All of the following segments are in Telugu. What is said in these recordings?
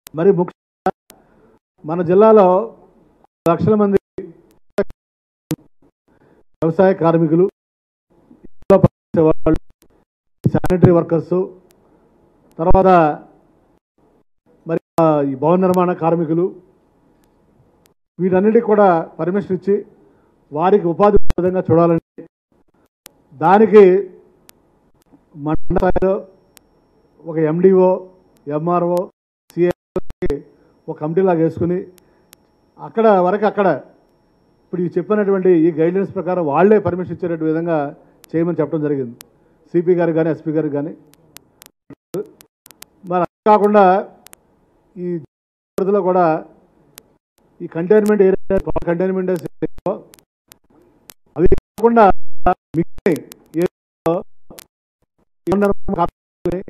మరి ముఖ్యంగా మన జిల్లాలో లక్షల మంది వ్యవసాయ కార్మికులు ఇంట్లో పనిచేసే వాళ్ళు శానిటరీ వర్కర్స్ తర్వాత మరి ఆ, ఈ భవన నిర్మాణ కార్మికులు వీటన్నిటికి కూడా పర్మిషన్ ఇచ్చి వారికి ఉపాధి విధంగా చూడాలని దానికి మండల స్థాయిలో ఒక ఎండిఓ ఎంఆర్ఓ సిఐ ఒక కమిటీలాగా వేసుకుని అక్కడ వరకు అక్కడ ఇప్పుడు ఈ చెప్పినటువంటి ఈ గైడ్లైన్స్ ప్రకారం వాళ్ళే పర్మిషన్ ఇచ్చేటట్టు విధంగా చేయమని చెప్పడం జరిగింది సిపి గారికి కానీ ఎస్పీ గారికి కానీ మరి అది కాకుండా ఈ పరిధిలో కూడా ఈ కంటైన్మెంట్ ఏరియా కంటైన్మెంట్ ఏరియాలో అవి కాకుండా మిగిలిన ఏరియాలో ఏమన్నారు కాపాడుకుని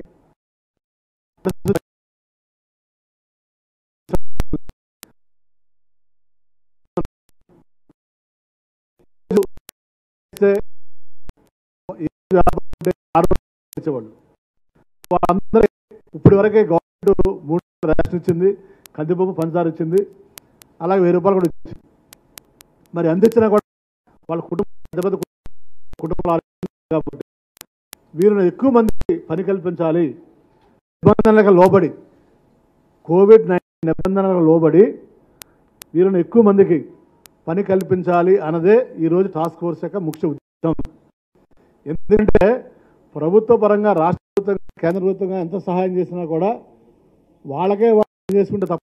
చేస్తే ఏ వ్యాపారం ఉంటే ఆ రోజు ఇచ్చేవాళ్ళు వాళ్ళందరూ ఇప్పటి వరకే గవర్నమెంట్ మూడు రేషన్ ఇచ్చింది కందిపప్పు పంచదార ఇచ్చింది అలాగే వెయ్యి రూపాయలు కూడా ఇచ్చింది మరి అందించినా కూడా వాళ్ళ కుటుంబం పెద్ద పెద్ద కుటుంబాలు ఆలోచించాలి కాబట్టి వీరిని ఎక్కువ మందికి పని కల్పించాలి నిబంధనలకు లోబడి కోవిడ్ నైన్టీన్ నిబంధనలకు లోబడి వీరిని ఎక్కువ మందికి పని కల్పించాలి అన్నదే ఈరోజు టాస్క్ ఫోర్స్ యొక్క ముఖ్య ఉద్దేశం ఎందుకంటే ప్రభుత్వ పరంగా రాష్ట్ర ప్రభుత్వం కేంద్ర ప్రభుత్వంగా ఎంత సహాయం చేసినా కూడా వాళ్ళకే వాళ్ళు చేసుకుంటే తప్ప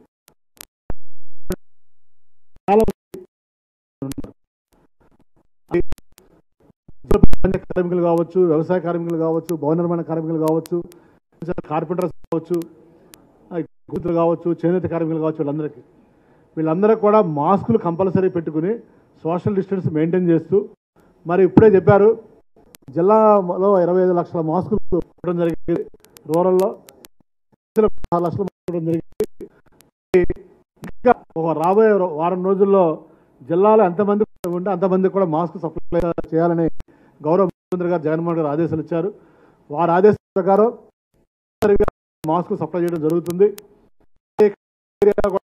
చాలా మంది ఉన్నారు. అది ఉద్యోగ కార్మికులు కావచ్చు వ్యవసాయ కార్మికులు కావచ్చు భవన నిర్మాణ కార్మికులు కావచ్చు కార్పెంటర్స్ కావచ్చు ఆ, కూతురు కావచ్చు చేనేత కార్మికులు కావచ్చు వీళ్ళందరికీ వీళ్ళందరూ కూడా మాస్కులు కంపల్సరీ పెట్టుకుని సోషల్ డిస్టెన్స్ మెయింటైన్ చేస్తూ మరి ఇప్పుడే చెప్పారు జిల్లాలో ఇరవై ఐదు లక్షల మాస్కులు ఇవ్వడం జరిగింది రూరల్లో ఆరు లక్షల మాస్కులు ఇవ్వడం జరిగింది ఇంకా ఒక రాబోయే రో- వారం రోజుల్లో జిల్లాలో ఎంతమంది ఉంటే అంతమంది కూడా మాస్క్ సప్లై చేయాలని గౌరవ ముఖ్యమంత్రి గారు జగన్మోహన్ గారు ఆదేశాలు ఇచ్చారు వారి ఆదేశాల ప్రకారం తప్పనిసరిగా మాస్క్ సప్లై చేయడం జరుగుతుంది ఏ ఏరియా కూడా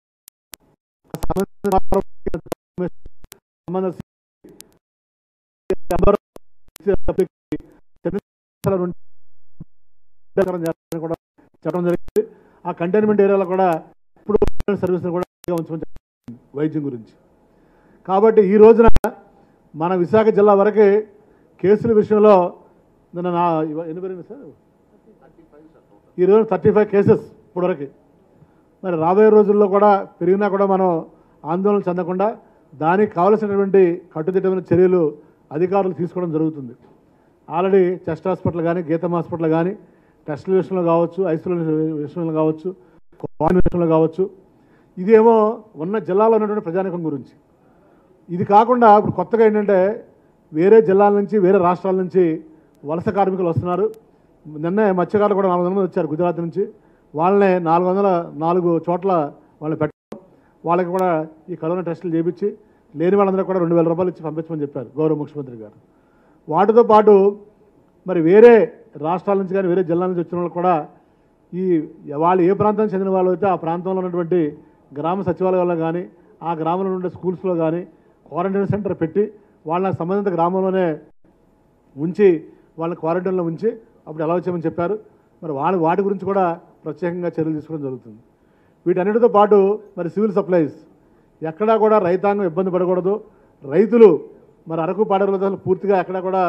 సంబంధించిన సంబంధించిన నెంబర్ చెన్నై నుండి చేస్తారని కూడా చెప్పడం జరిగింది ఆ కంటైన్మెంట్ ఏరియాలో కూడా ఇప్పుడు సర్వీస్ కూడా ఉంచమని చెప్పారు వైద్యం గురించి కాబట్టి ఈ రోజున మన విశాఖ జిల్లా వరకే కేసుల విషయంలో నిన్న నా ఇవ- ఎన్ని పెరిగింది సార్ ఈ రోజు థర్టీ ఫైవ్ కేసెస్ ఇప్పటివరకు మరి రాబోయే రోజుల్లో కూడా పెరిగినా కూడా మనం ఆందోళన చెందకుండా దానికి కావలసినటువంటి కట్టుదిట్టమైన చర్యలు అధికారులు తీసుకోవడం జరుగుతుంది ఆల్రెడీ చెస్ట్ హాస్పిటల్ కానీ గీతం హాస్పిటల్ కానీ టెస్టుల విషయంలో కావచ్చు ఐసోలేషన్ విషయంలో కావచ్చు క్వారంటైన్ విషయంలో కావచ్చు ఇదేమో ఉన్న జిల్లాలో ఉన్నటువంటి ప్రజానికం గురించి ఇది కాకుండా ఇప్పుడు కొత్తగా ఏంటంటే వేరే జిల్లాల నుంచి వేరే రాష్ట్రాల నుంచి వలస కార్మికులు వస్తున్నారు నిన్నే మత్స్యకారులు కూడా నాలుగు వందల మంది వచ్చారు గుజరాత్ నుంచి వాళ్ళనే నాలుగు వందల నాలుగు చోట్ల వాళ్ళని పెట్టడం వాళ్ళకి కూడా ఈ కరోనా టెస్టులు చేయించి లేని వాళ్ళందరూ కూడా రెండు వేల రూపాయలు ఇచ్చి పంపించమని చెప్పారు గౌరవ ముఖ్యమంత్రి గారు వాటితో పాటు మరి వేరే రాష్ట్రాల నుంచి కానీ వేరే జిల్లాల నుంచి వచ్చిన వాళ్ళు కూడా ఈ వాళ్ళు ఏ ప్రాంతానికి చెందిన వాళ్ళు అయితే ఆ ప్రాంతంలో ఉన్నటువంటి గ్రామ సచివాలయాల్లో కానీ ఆ గ్రామంలో ఉండే స్కూల్స్లో కానీ క్వారంటైన్ సెంటర్ పెట్టి వాళ్ళ సంబంధిత గ్రామంలోనే ఉంచి వాళ్ళని క్వారంటైన్లో ఉంచి అప్పుడు ఎలా వచ్చామని చెప్పారు మరి వాళ్ళ వాటి గురించి కూడా ప్రత్యేకంగా చర్యలు తీసుకోవడం జరుగుతుంది వీటన్నిటితో పాటు మరి సివిల్ సప్లైస్ ఎక్కడా కూడా రైతాంగం ఇబ్బంది పడకూడదు రైతులు మరి అరకు పాడేరులో అసలు పూర్తిగా ఎక్కడా కూడా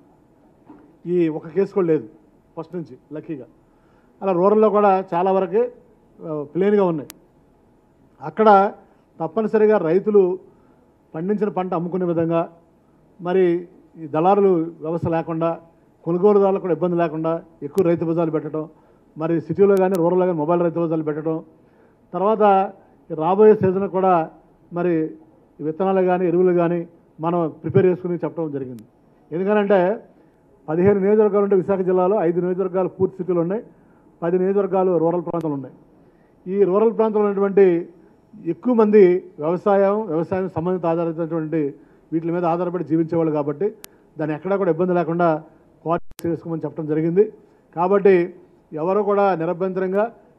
ఈ ఒక కేసు కూడా లేదు ఫస్ట్ నుంచి లక్కీగా అలా రూరల్లో కూడా చాలా వరకే ప్లేన్గా ఉన్నాయి అక్కడ తప్పనిసరిగా రైతులు పండించిన పంట అమ్ముకునే విధంగా మరి ఈ దళారులు వ్యవస్థ లేకుండా కొనుగోలుదారులకు కూడా ఇబ్బంది లేకుండా ఎక్కువ రైతు బజార్లు పెట్టడం మరి సిటీలో కానీ రూరల్లో కానీ మొబైల్ రైతు బజార్లు పెట్టడం తర్వాత ఈ రాబోయే సీజన్ కూడా మరి ఈ విత్తనాలు కానీ ఎరువులు కానీ మనం ప్రిపేర్ చేసుకుని చెప్పడం జరిగింది ఎందుకనంటే పదిహేను నియోజకవర్గాలు ఉంటే విశాఖ జిల్లాలో ఐదు నియోజకవర్గాలు పూర్తి సిటీలు ఉన్నాయి పది నియోజకవర్గాలు రూరల్ ప్రాంతాలు ఉన్నాయి ఈ రూరల్ ప్రాంతంలో ఉన్నటువంటి ఎక్కువ మంది వ్యవసాయం వ్యవసాయం సంబంధిత ఆధారితమైనటువంటి వీటి మీద ఆధారపడి జీవించేవాళ్ళు కాబట్టి దాన్ని ఎక్కడా కూడా ఇబ్బంది లేకుండా కోఆర్డినేట్ చేసుకోమని చెప్పడం జరిగింది కాబట్టి ఎవరు కూడా నిరభ్యంతరంగా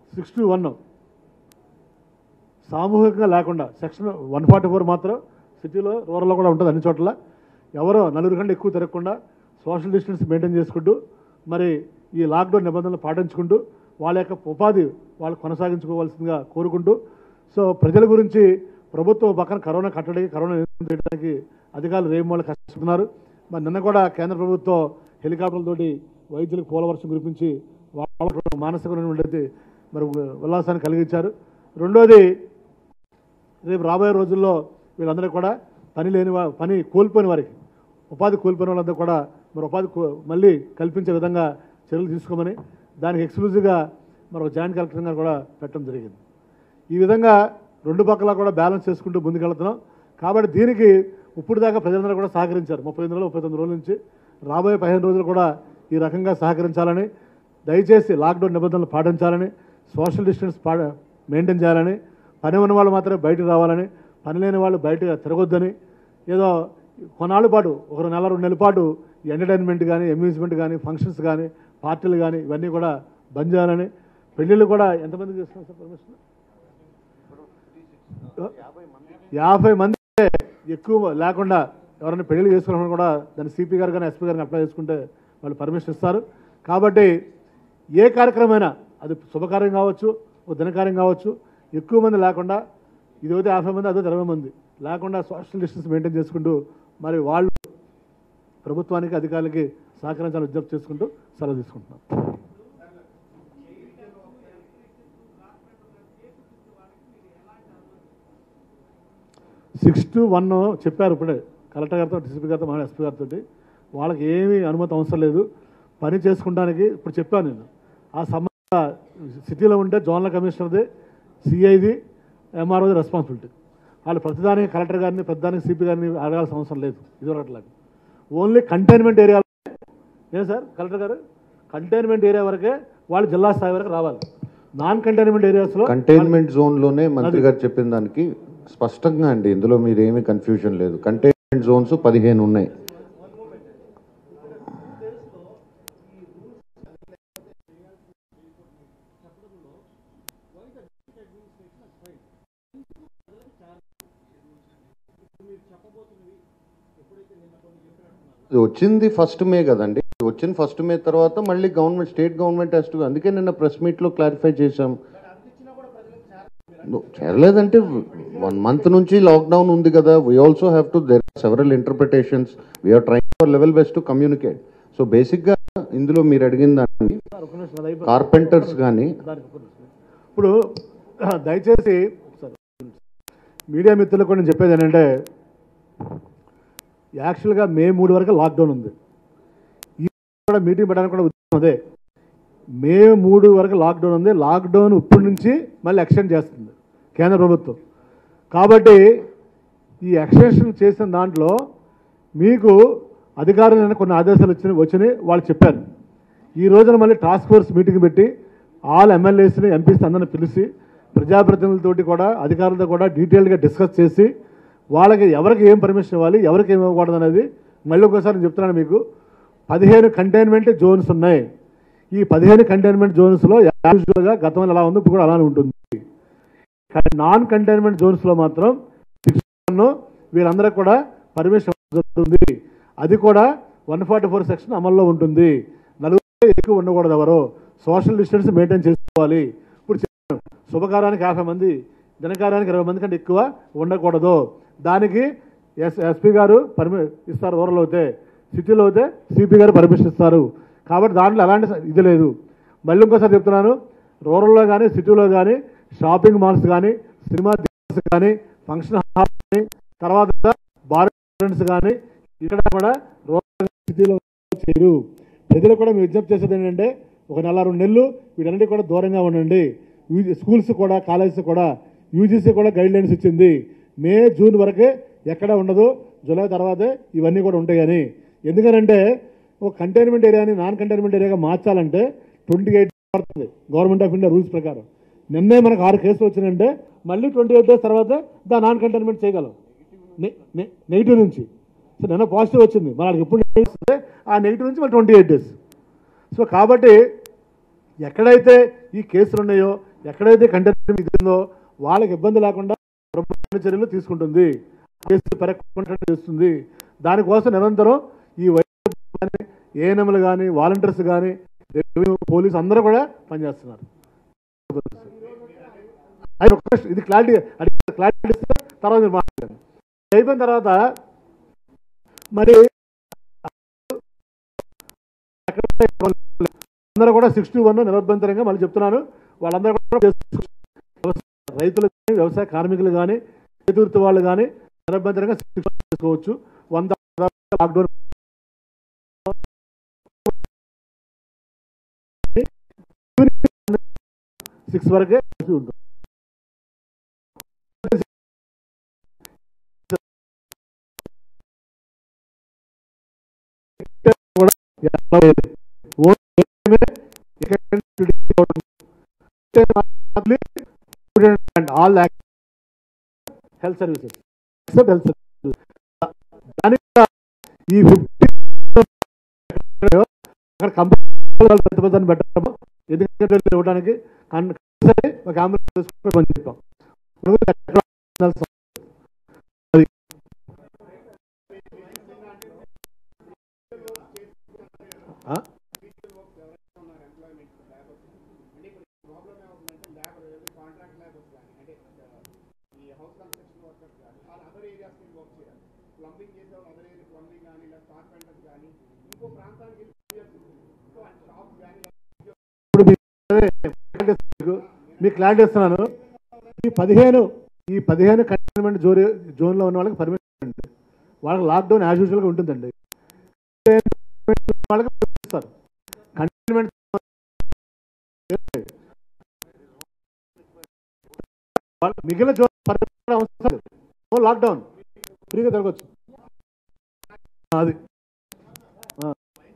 సిక్స్టీ వన్ సామూహికంగా లేకుండా సెక్షన్ వన్ ఫార్టీ ఫోర్ మాత్రం సిటీలో రూరల్లో కూడా ఉంటుంది అన్ని చోట్ల ఎవరో నలుగురు కంటే ఎక్కువ తిరగకుండా సోషల్ డిస్టెన్స్ మెయింటైన్ చేసుకుంటూ మరి ఈ లాక్డౌన్ నిబంధనలు పాటించుకుంటూ వాళ్ళ యొక్క ఉపాధి వాళ్ళు కొనసాగించుకోవాల్సిందిగా కోరుకుంటూ సో ప్రజల గురించి ప్రభుత్వం పక్కన కరోనా కట్టడి కరోనా నియంత్రించడానికి అధికారులు రేపు కష్టపడుతున్నారు మరి నిన్న కూడా కేంద్ర ప్రభుత్వం హెలికాప్టర్లతోటి వైద్యులకు పోలవర్షం కురిపించి వాళ్ళ మానసికమైనటువంటి మరి ఉల్లాసాన్ని కలిగించారు రెండోది రేపు రాబోయే రోజుల్లో వీళ్ళందరూ కూడా పని లేని వా- పని కోల్పోయిన వారికి ఉపాధి కోల్పోయిన వాళ్ళందరూ కూడా మరి ఉపాధి కో- మళ్ళీ కల్పించే విధంగా చర్యలు తీసుకోమని దానికి ఎక్స్క్లూజివ్గా మరి ఒక జాయింట్ కలెక్టర్ గారు కూడా పెట్టడం జరిగింది ఈ విధంగా రెండు పక్కల కూడా బ్యాలెన్స్ చేసుకుంటూ ముందుకెళ్తున్నాం కాబట్టి దీనికి ఇప్పుడు దాకా ప్రజలందరూ కూడా సహకరించారు ముప్పై ఎనిమిది రోజులు ముప్పై తొమ్మిది రోజుల నుంచి రాబోయే పదిహేను రోజులు కూడా ఈ రకంగా సహకరించాలని దయచేసి లాక్డౌన్ నిబంధనలు పాటించాలని సోషల్ డిస్టెన్స్ పా మెయింటైన్ చేయాలని పని ఉన్న వాళ్ళు మాత్రమే బయటకు రావాలని పని లేని వాళ్ళు బయట తిరగొద్దని ఏదో కొన్నాళ్ళ పాటు ఒక నెల రెండు నెలల పాటు ఎంటర్టైన్మెంట్ కానీ అమ్యూజ్మెంట్ కానీ ఫంక్షన్స్ కానీ పార్టీలు కానీ ఇవన్నీ కూడా బంద్ చేయాలని పెళ్ళిళ్ళు కూడా ఎంతమందికి చేస్తున్నాం సార్ పర్మిషన్ యాభై మంది ఎక్కువ లేకుండా ఎవరైనా పెళ్లి చేసుకున్నా కూడా దాన్ని సిపి గారు కానీ ఎస్పీ గారిని అప్లై చేసుకుంటే వాళ్ళు పర్మిషన్ ఇస్తారు కాబట్టి ఏ కార్యక్రమమైనా అది శుభకార్యం కావచ్చు ఒక దినకార్యం కావచ్చు ఎక్కువ మంది లేకుండా ఇది అయితే యాభై మంది అదే ఇరవై మంది లేకుండా సోషల్ డిస్టెన్స్ మెయింటైన్ చేసుకుంటూ మరి వాళ్ళు ప్రభుత్వానికి అధికారులకి సహకరించాలని విజ్ఞప్తి చేసుకుంటూ సెలవు తీసుకుంటున్నాం సిక్స్ టు వన్ చెప్పారు ఇప్పుడే కలెక్టర్ గారితో డిసిపి గారితో మన ఎస్పీ గారితో వాళ్ళకి ఏమీ అనుమతి అవసరం లేదు పని చేసుకుంటానికి ఇప్పుడు చెప్పాను నేను ఆ సంబంధ సిటీలో ఉంటే జోనల్ కమిషనర్ది సిఐది ఎంఆర్ఓది రెస్పాన్సిబిలిటీ వాళ్ళు ప్రతిదానికి కలెక్టర్ గారిని ప్రతిదానికి సిపి గారిని అడగాల్సిన అవసరం లేదు ఇదివరట్లాగా ఓన్లీ కంటైన్మెంట్ ఏరియా ఏం సార్ కలెక్టర్ గారు కంటైన్మెంట్ ఏరియా వరకే వాళ్ళు జిల్లా స్థాయి వరకు రావాలి నాన్ కంటైన్మెంట్ ఏరియాస్లో కంటైన్మెంట్ జోన్ లోనే మంత్రి గారు చెప్పిన దానికి స్పష్టంగా అండి ఇందులో మీరు ఏమీ కన్ఫ్యూజన్ లేదు కంటైన్మెంట్ జోన్స్ పదిహేను ఉన్నాయి ఇది వచ్చింది ఫస్ట్ మే కదండి ఇది వచ్చిన ఫస్ట్ మే తర్వాత మళ్ళీ గవర్నమెంట్ స్టేట్ గవర్నమెంట్ హెస్ట్ అందుకే నిన్న ప్రెస్ మీట్ లో క్లారిఫై చేశాం No, చేరలేదంటే వన్ మంత్ నుంచి లాక్డౌన్ ఉంది కదా we also have to there several interpretations we are trying for level best to communicate so బేసిక్గా ఇందులో మీరు అడిగిన దాన్ని ఒక నిమిషం అది అయిపోయింది. కార్పెంటర్స్ కానీ దానికి ఒక నిమిషం. ఇప్పుడు దయచేసి ఒకసారి మీడియా మిత్రులకు కూడా నేను చెప్పేది ఏంటంటే యాక్చువల్గా మే మూడు వరకు లాక్డౌన్ ఉంది ఈ కూడా మీటింగ్ పెట్టడానికి కూడా ఉద్దేశం అదే మే మూడు వరకు లాక్డౌన్ ఉంది లాక్డౌన్ ఇప్పటి నుంచి మళ్ళీ ఎక్స్టెండ్ చేస్తుంది కేంద్ర ప్రభుత్వం కాబట్టి ఈ ఎక్స్టెన్షన్ చేసిన దాంట్లో మీకు అధికారులైన కొన్ని ఆదేశాలు వచ్చిన వచ్చినాయి వాళ్ళు చెప్పారు ఈ రోజున మళ్ళీ టాస్క్ ఫోర్స్ మీటింగ్ పెట్టి ఆల్ ఎమ్మెల్యేస్ని ఎంపీస్ అందరిని పిలిచి ప్రజాప్రతినిధులతోటి కూడా అధికారులతో కూడా డీటెయిల్గా డిస్కస్ చేసి వాళ్ళకి ఎవరికి ఏం పర్మిషన్ ఇవ్వాలి ఎవరికి ఏమి ఇవ్వకూడదు అనేది మళ్ళీ ఒకసారి నేను చెప్తున్నాను మీకు పదిహేను కంటైన్మెంట్ జోన్స్ ఉన్నాయి ఈ పదిహేను కంటైన్మెంట్ జోన్స్లో యాజువల్గా గతంలో ఎలా ఉంది ఇప్పుడు కూడా అలానే ఉంటుంది నాన్ కంటైన్మెంట్ జోన్స్లో మాత్రం శిక్షణ వీరందరూ కూడా పర్మిషన్ జరుగుతుంది అది కూడా వన్ ఫార్టీ ఫోర్ సెక్షన్ అమల్లో ఉంటుంది నలుగురు ఎక్కువ ఉండకూడదు ఎవరు సోషల్ డిస్టెన్స్ మెయింటైన్ చేసుకోవాలి ఇప్పుడు చెప్పాను శుభకారానికి యాభై మంది దినకారానికి ఇరవై మంది కంటే ఎక్కువ ఉండకూడదు దానికి ఎస్ ఎస్పీ గారు పర్మి ఇస్తారు రూరల్ అయితే సిటీలో అయితే సిపి గారు పర్మిషన్ ఇస్తారు కాబట్టి దాంట్లో ఎలాంటి స- ఇది లేదు మళ్ళీ ఇంకోసారి చెప్తున్నాను రూరల్లో కానీ సిటీలో కానీ షాపింగ్ మాల్స్ కానీ సినిమా థియేటర్స్ కానీ ఫంక్షన్ హాల్ కానీ తర్వాత బార్ రెస్టారెంట్స్ కానీ ఇక్కడ కూడా రూరల్ సిటీలో చేయరు ప్రజలు కూడా మేము విజ్ఞప్తి చేసేది ఏంటంటే ఒక నెల రెండు నెలలు వీటన్నిటి కూడా దూరంగా ఉండండి యూ- స్కూల్స్ కూడా కాలేజెస్ కూడా యూజీసీ కూడా గైడ్ లైన్స్ ఇచ్చింది మే జూన్ వరకే ఎక్కడ ఉండదు జూలై తర్వాతే ఇవన్నీ కూడా ఉంటాయి కానీ ఎందుకనంటే ఒక కంటైన్మెంట్ ఏరియాని నాన్ కంటైన్మెంట్ ఏరియాగా మార్చాలంటే ట్వంటీ ఎయిట్ పడుతుంది గవర్నమెంట్ ఆఫ్ ఇండియా రూల్స్ ప్రకారం నిన్నే మనకు ఆరు కేసులు వచ్చినాయంటే మళ్ళీ ట్వంటీ ఎయిట్ డేస్ తర్వాత దా నాన్ కంటైన్మెంట్ చేయగలం నెగిటివ్ నుంచి సో నిన్న పాజిటివ్ వచ్చింది మరి వాళ్ళకి ఎప్పుడు negative వస్తే ఆ నెగిటివ్ నుంచి మళ్ళీ ట్వంటీ ఎయిట్ డేస్ సో కాబట్టి ఎక్కడైతే ఈ కేసులు ఉన్నాయో ఎక్కడైతే కంటైన్మెంట్ ఇదిందో వాళ్ళకి ఇబ్బంది లేకుండా ప్రభుత్వ చర్యలు తీసుకుంటుంది కేసులు పెరగకుండా చేస్తుంది దానికోసం నిరంతరం ఈ వైద్యులు కానీ ఏఎన్ఎంలు కానీ వాలంటీర్స్ కానీ రెవెన్యూ పోలీస్ అందరూ కూడా పనిచేస్తున్నారు అది ఒక question. ఇది క్లారిటీ అడిగి క్లారిటీ ఇస్తే తర్వాత మీరు మాట్లాడండి అయిపోయిన తర్వాత మరి అందరూ కూడా సిక్స్టీ వన్ నిరభ్యంతరంగా మళ్ళీ చెప్తున్నాను వాళ్ళందరూ కూడా చేసుకోవచ్చు. వ్యవసాయ- రైతులు కానీ వ్యవసాయ కార్మికులు కానీ చేతివృత్తి వాళ్ళు కానీ నిరభ్యంతరంగా చేసుకోవచ్చు వంద లాక్డౌన్ సిక్స్ వరకే ఉంటుంది కూడా ఎలా లేదు. Only and all health services except health services దానికి కూడా ఈ ఫిఫ్టీ అక్కడ కంపెనీ పెద్ద పెద్ద పెట్టాము ఎందుకంటే ఇవ్వడానికి కంపల్సరీ ఒక అంబులెన్స్ తీసుకుని పని చెప్పాం అది ఆ? ప్లంబింగ్ చేసే వాళ్ళు అదర్ ఏరియా ప్లంబింగ్ కానీ లేదా కార్పెంటర్స్ కానీ ఇంకో ప్రాంతానికి సో షాప్స్ కానీ ఇప్పుడు మీకు అదే మీకు- మీకు క్లారిటీ ఇస్తున్నాను ఈ పదిహేను ఈ పదిహేను కంటైన్మెంట్ జోన్ జోన్లో ఉన్న వాళ్ళకి పర్మిషన్ ఉంది వాళ్ళకి లాక్డౌన్ యాజ్ యూజువల్గా ఉంటుందండి వాళ్ళకి ఇస్తారు కంటైన్మెంట్ వాళ్ళ మిగిలిన జోన్ పర్మిషన్ అవసరం లేదు. ఓ లాక్డౌన్ ఫ్రీగా తిరగచ్చు అది ఆ.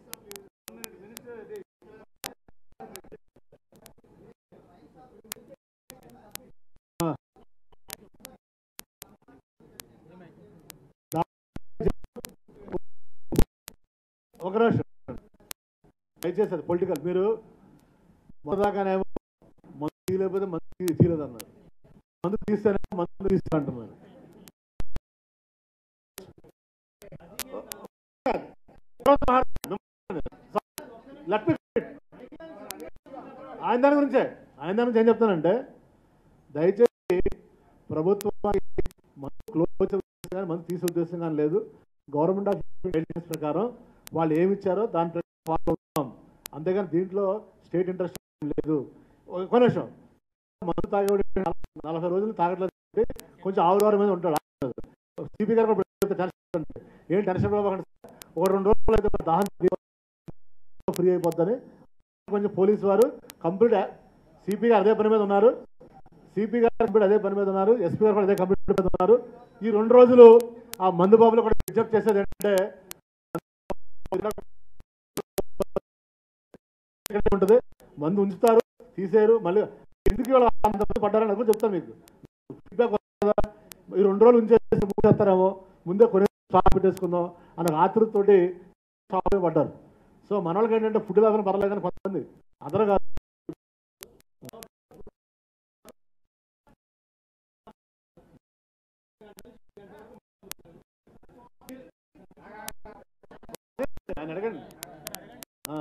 ఒక నిమిషం దయచేసి అది పొలిటికల్ మీరు మొదదాకానేమో మందు తీయలేకపోతే మందు తీ- తీయలేదు అన్నారు మందు తీస్తేనే మందు తీస్తా అంటున్నారు Let me finish. ఆయన దాని గురించే ఆయన దాని గురించి ఏం చెప్తానంటే దయచేసి ప్రభుత్వానికి మందు క్లోజ్ కానీ మందు తీసే ఉద్దేశం కానీ లేదు గవర్నమెంట్ ఆఫ్ గైడ్లైన్స్ ప్రకారం వాళ్ళు ఏమి ఇచ్చారో దాని ప్రకారం ఫాలో అవుతాం అంతేగాని దీంట్లో స్టేట్ ఇంట్రెస్ట్ లేదు ఒక నిమిషం మందు తాగేవాడు నలభై రోజులు తాగట్లేదు అంటే కొంచెం ఆవులవారి మీద ఉంటాడు సిపి గారు కూడా చెప్తే టెన్షన్ ఉంది. ఏం టెన్షన్ పడకండి ఒక రెండు రోజులు అయితే దాహం ఫ్రీ అయిపోద్దని కొంచెం పోలీసు వారు కంప్లీట్ సిపి గారు అదే పని మీద ఉన్నారు సిపి గారు కంప్లీట్ అదే పని మీద ఉన్నారు ఎస్పీ గారు కూడా అదే కంప్లీట్ మీద ఉన్నారు ఈ రెండు రోజులు ఆ మందు బాబులు కూడా విజ్ఞప్తి చేసేది ఏంటంటే ఇక్కడే ఉంటుంది మందు ఉంచుతారు తీసేరు మళ్ళీ ఎందుకు ఇవాళ అంత మంది పడ్డారని అది కూడా చెప్తాను మీకు ఫీడ్బ్యాక్ వస్తుంది కదా ఈ రెండు రోజులు ఉంచేసి మూసేస్తారేమో ముందే కొన్ని షాప్ పెట్టేసుకుందాం అన్న ఆతృతతోటి షాప్ పడ్డారు సో మన వాళ్ళకి ఏంటంటే ఫుడ్ లేకపోయినా పర్లేదు కానీ కొంతమంది అందరూ కాదు ఆయన అడగండి ఆ.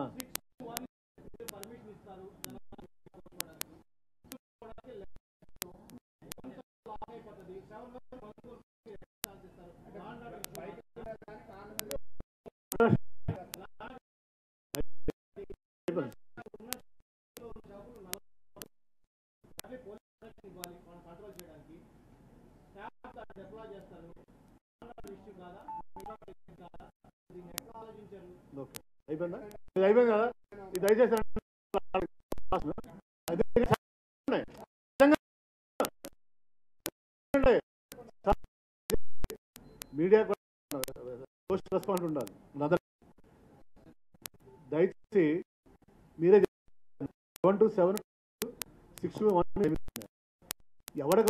ఓకే. అయిపోయిందా ఇది అయిపోయింది కదా ఇది దయచేసి రండి. అది ఉన్నాయి. నిజంగా ఉండండి. మీడియా పోస్ట్ రెస్పాన్స్ ఉండాలి అదర్ దయచేసి మీరే one two seven six two one ఎవరికి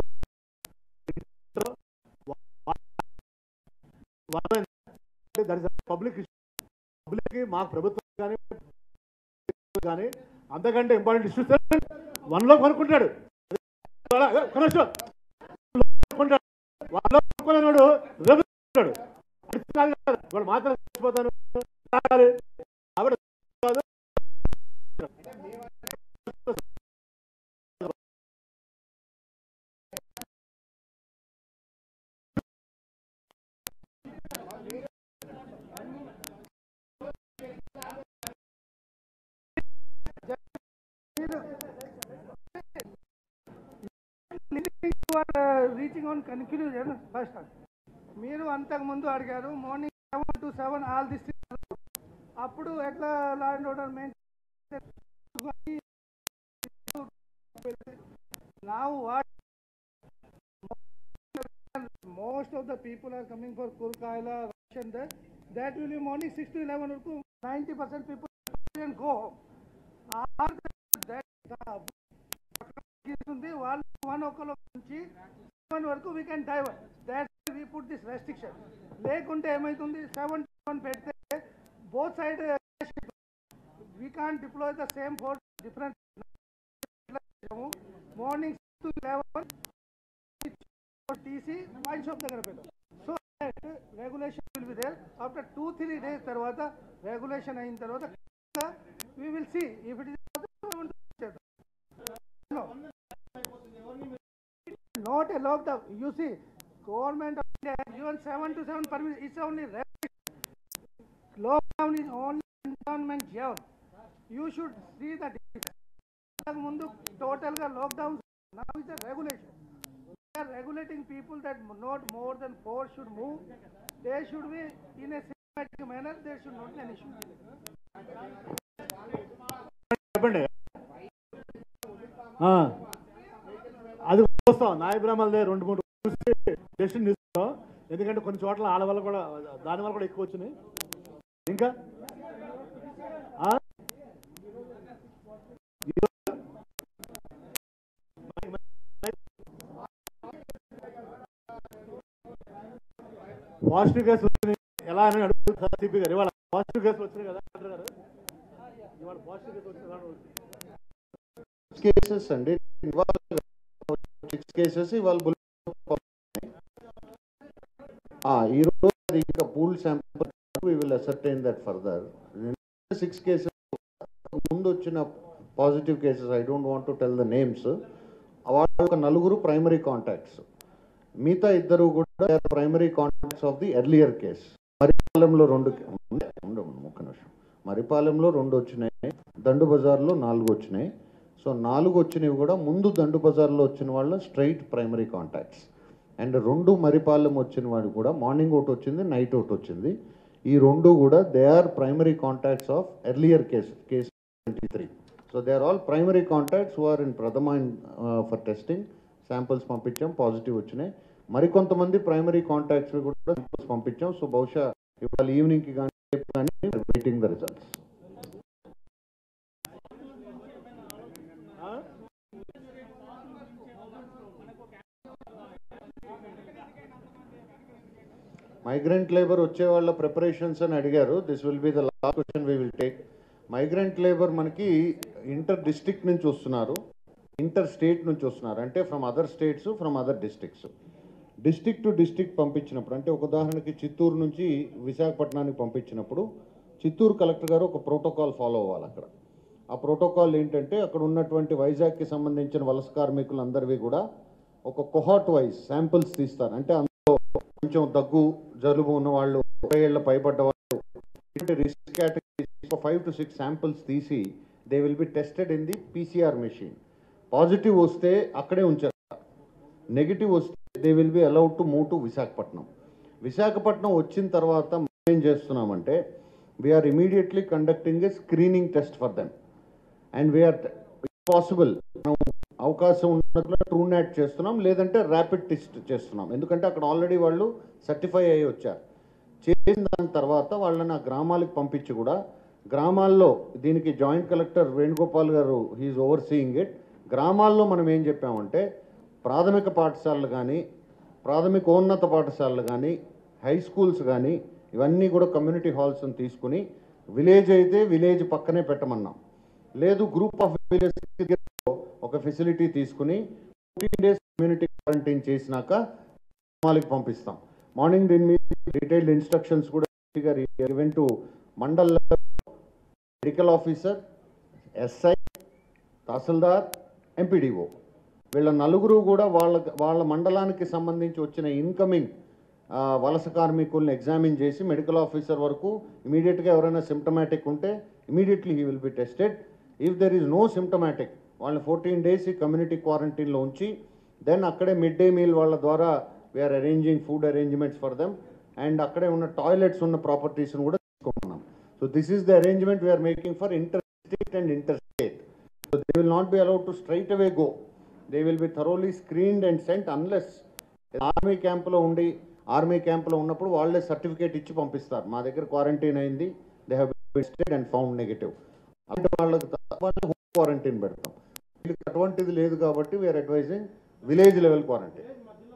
పబ్లిక్ పబ్లిక్ మాకు ప్రభుత్వం కానీ కానీ అంతకంటే ఇంపార్టెంట్ ఇష్యూస్ వన్లో కొనుక్కుంటాడు కొనొచ్చు కొనుక్కుంటాడు వన్లో కొనుక్కున్నాడు రేపు కొనుక్కుంటాడు. అది కాదు కదా. వాడు మాత్రం చచ్చిపోతాను తాగాలి. ఆవిడ కాదు. రీచింగ్ ఆన్ కన్క్లూజన్ ఫస్ట్ మీరు అంతకు ముందు అడిగారు morning seven to seven all this అప్పుడు ఎట్లా law and order maintain now what most of the people are coming for Kurkaila, Russian that that will be morning 6 to 11 వరకు 90% people can go home. Or that ఉంది వాళ్ళు వన్ ఒక నుంచి సెవెన్ వరకు we can divert that we put this restriction లేకుంటే ఏమవుతుంది సెవెన్ సెవెన్ పెడితే both side we can deploy the same four different morning to eleven TC wine shop దగ్గర పెట్టాం so regulation will be there after two three days తర్వాత రెగ్యులేషన్ అయిన తర్వాత we will see if it is not a lockdown. You see, government of India has given seven to seven permission. It's only lockdown is only environment zone. You should see the difference. ముందు టోటల్ గా lockdown now is a regulation. We are regulating people that not more than four should move. They should be in a systematic manner. There should not be an issue. చెప్పండి ఆ, అది వస్తాం నాయ బ్రహ్మలదే రెండు మూడు చూసి డెసిషన్ తీస్తాం ఎందుకంటే కొన్ని చోట్ల ఆడ వల్ల కూడా దాని వల్ల కూడా ఎక్కువ వచ్చినాయి ఇంకా ఆ? పాజిటివ్ కేసు వచ్చినాయి ఎలా అని అడుగుతారు సిపి గారు ఇవాళ పాజిటివ్ కేసులు వచ్చినాయి కదా డాక్టర్ గారు ఇవాళ పాజిటివ్ కేసు వచ్చింది ఎలా అడుగుతున్నారు? కేసెస్ అండి ఇవాళ సిక్స్ కేసెస్ ఇవాళ బుల్ ఈ రోజు అది ఇంకా pool sample we will ascertain that further six cases ముందు వచ్చిన positive cases I don't want to tell the names వాళ్ళు ఒక నలుగురు ప్రైమరీ కాంటాక్ట్స్ మిగతా ఇద్దరు కూడా primary contacts of the earlier case మరిపాలెంలో రెండు ఉండే- ఉండే ఒక్క నిమిషం మరిపాలెంలో రెండు వచ్చినాయి దండు బజార్లో నాలుగు వచ్చినాయి సో నాలుగు వచ్చినవి కూడా ముందు దండు బజార్లో వచ్చిన వాళ్ళ స్ట్రైట్ ప్రైమరీ కాంటాక్ట్స్ అండ్ రెండు మరిపాలెం వచ్చిన వాడు కూడా మార్నింగ్ ఒకటి వచ్చింది నైట్ ఒకటి వచ్చింది ఈ రెండు కూడా they are primary contacts of earlier case case twenty three so they are all primary contacts who are in ప్రథమ ఫర్ టెస్టింగ్ శాంపిల్స్ పంపించాం పాజిటివ్ వచ్చినాయి మరికొంతమంది ప్రైమరీ కాంటాక్ట్స్ కూడా samples పంపించాం సో బహుశా ఇవాళ ఈవినింగ్కి కానీ రేపు కానీ waiting the results migrant labour వచ్చే వాళ్ళ ప్రిపరేషన్స్ అని అడిగారు this will be the last question we will take migrant labour మనకి ఇంటర్ డిస్ట్రిక్ట్ నుంచి వస్తున్నారు ఇంటర్ స్టేట్ నుంచి వస్తున్నారు అంటే from other states from other districts district to district పంపించినప్పుడు అంటే ఒక ఉదాహరణకి చిత్తూరు నుంచి విశాఖపట్నానికి పంపించినప్పుడు చిత్తూరు కలెక్టర్ గారు ఒక ప్రోటోకాల్ ఫాలో అవ్వాలి అక్కడ ఆ ప్రోటోకాల్ ఏంటంటే అక్కడ ఉన్నటువంటి వైజాగ్కి సంబంధించిన వలస కార్మికులందరివి కూడా ఒక కొహాట్ వైజ్ శాంపిల్స్ తీస్తారు అంటే అందులో కొంచెం దగ్గు జలుబు ఉన్న వాళ్ళు ముప్పై ఏళ్ళ పైబడ్డ వాళ్ళు ఇటువంటి risk categories five to six samples తీసి they will be tested in the PCR machine positive వస్తే అక్కడే ఉంచారు నెగిటివ్ వస్తే they will be allowed to move to Visakhapatnam Visakhapatnam వచ్చిన తర్వాత మనం ఏం చేస్తున్నామంటే we are immediately conducting a screening test for them and we are possible మనం అవకాశం ఉన్నట్లు ట్రూ నాట్ చేస్తున్నాం లేదంటే ర్యాపిడ్ టెస్ట్ చేస్తున్నాం ఎందుకంటే అక్కడ ఆల్రెడీ వాళ్ళు సర్టిఫై అయ్యి వచ్చారు చేసిన దాని తర్వాత వాళ్ళని ఆ గ్రామాలకు పంపించి కూడా గ్రామాల్లో దీనికి జాయింట్ కలెక్టర్ వేణుగోపాల్ గారు హీఈస్ ఓవర్ సీయింగ్ ఇట్ గ్రామాల్లో మనం ఏం చెప్పామంటే ప్రాథమిక పాఠశాలలు కానీ ప్రాథమికోన్నత పాఠశాలలు కానీ హై స్కూల్స్ కానీ ఇవన్నీ కూడా కమ్యూనిటీ హాల్స్ తీసుకుని విలేజ్ అయితే విలేజ్ పక్కనే పెట్టమన్నాం లేదు గ్రూప్ ఆఫ్ విలేజ్ ఒక ఫెసిలిటీ తీసుకుని ఫోర్టీన్ డేస్ కమ్యూనిటీ క్వారంటైన్ చేసినాక గ్రామాలకు పంపిస్తాం మార్నింగ్ దీని మీద డీటెయిల్డ్ ఇన్స్ట్రక్షన్స్ కూడా given to mandal medical officer SI tahsildar MPDO వీళ్ళ నలుగురు కూడా వాళ్ళ వాళ్ళ మండలానికి సంబంధించి వచ్చిన ఇన్కమింగ్ వలస కార్మికుల్ని ఎగ్జామిన్ చేసి మెడికల్ ఆఫీసర్ వరకు ఇమీడియట్గా ఎవరైనా సిమ్టమాటిక్ ఉంటే immediately he will be tested if there is no symptomatic వాళ్ళని ఫోర్టీన్ డేస్ కమ్యూనిటీ క్వారంటైన్లో ఉంచి దెన్ అక్కడే మిడ్ డే మీల్ వాళ్ళ ద్వారా we are arranging food arrangements for them and అక్కడే ఉన్న టాయిలెట్స్ ఉన్న ప్రాపర్టీస్ని కూడా తీసుకుంటున్నాం so this is the arrangement we are making for inter state and inter state So they will not be allowed to straight away go. They will be thoroughly screened and sent unless army క్యాంప్లో ఉండి ఆర్మీ క్యాంప్లో ఉన్నప్పుడు వాళ్ళే సర్టిఫికేట్ ఇచ్చి పంపిస్తారు మా దగ్గర క్వారంటైన్ అయింది they have tested and found negative అలాంటి వాళ్ళకి వాళ్ళని హోమ్ క్వారంటైన్ పెడతాం వీళ్ళకి అటువంటిది లేదు కాబట్టి we are advising village level quarantine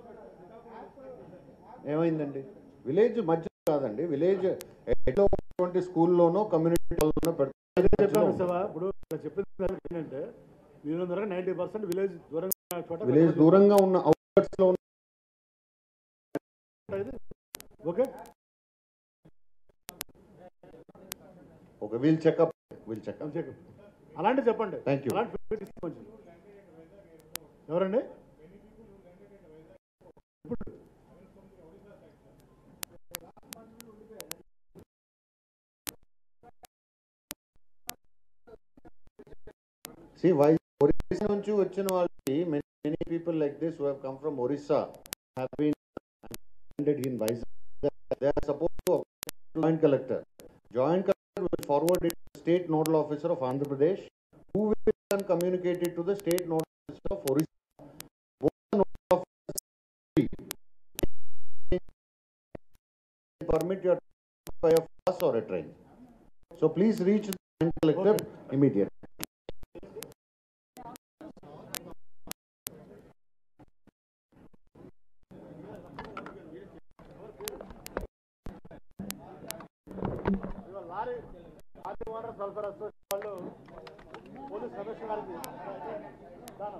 ఏమైందండి విలేజ్ మధ్య కాదండి విలేజ్ ఎడ్లో ఉన్నటువంటి స్కూల్లోనో కమ్యూనిటీలోనో అదే చెప్పాను పెడతాం శివ ఇప్పుడు ఇక్కడ చెప్పింది ఏంటంటే వీళ్ళ ద్వారా నైంటీ పర్సెంట్ విలేజ్ దూరంగా ఉన్న చోట విలేజ్ దూరంగా ఉన్న అవుట్స్కట్స్ లో ఉన్న ఓకే ఒక వీల్ చెకప్ వీల్ చెకప్ అని చెప్పు. అలాంటి చెప్పండి Thank you. అలాంటి ఫీడ్బ్యాక్ తీసుకోండి. ఎవరండి సి వై ఒరిస్సా నుంచి వచ్చిన వాళ్ళకి many people like this who have come from Orissa have been landed in Vizag. They are supposed to apply to joint collector. Joint collector will forward it to the state nodal officer of Andhra Pradesh, who will then communicate it to the state nodal officer of Orissa. Both the nodal officers permit your by a bus or a train. So please reach the joint collector immediately. Lorry lorry water sulphur association వాళ్ళు పోలీస్ కమిషనర్ గారికి దానం.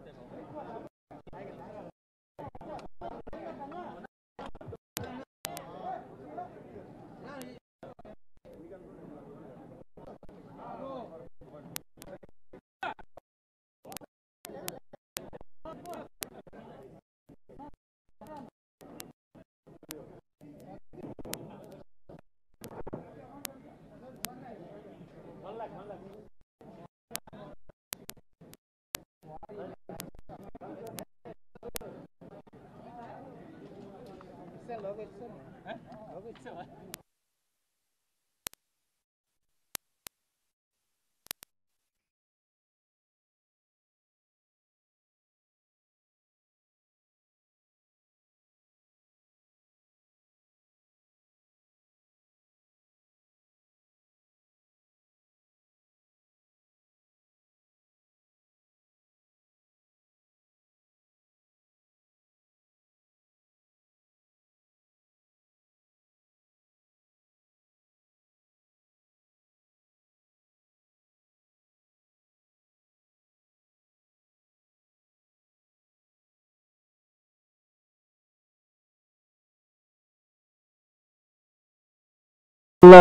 లో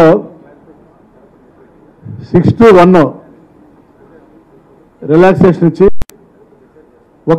సిక్స్ టు వన్ రిలాక్సేషన్ ఇచ్చి ఒక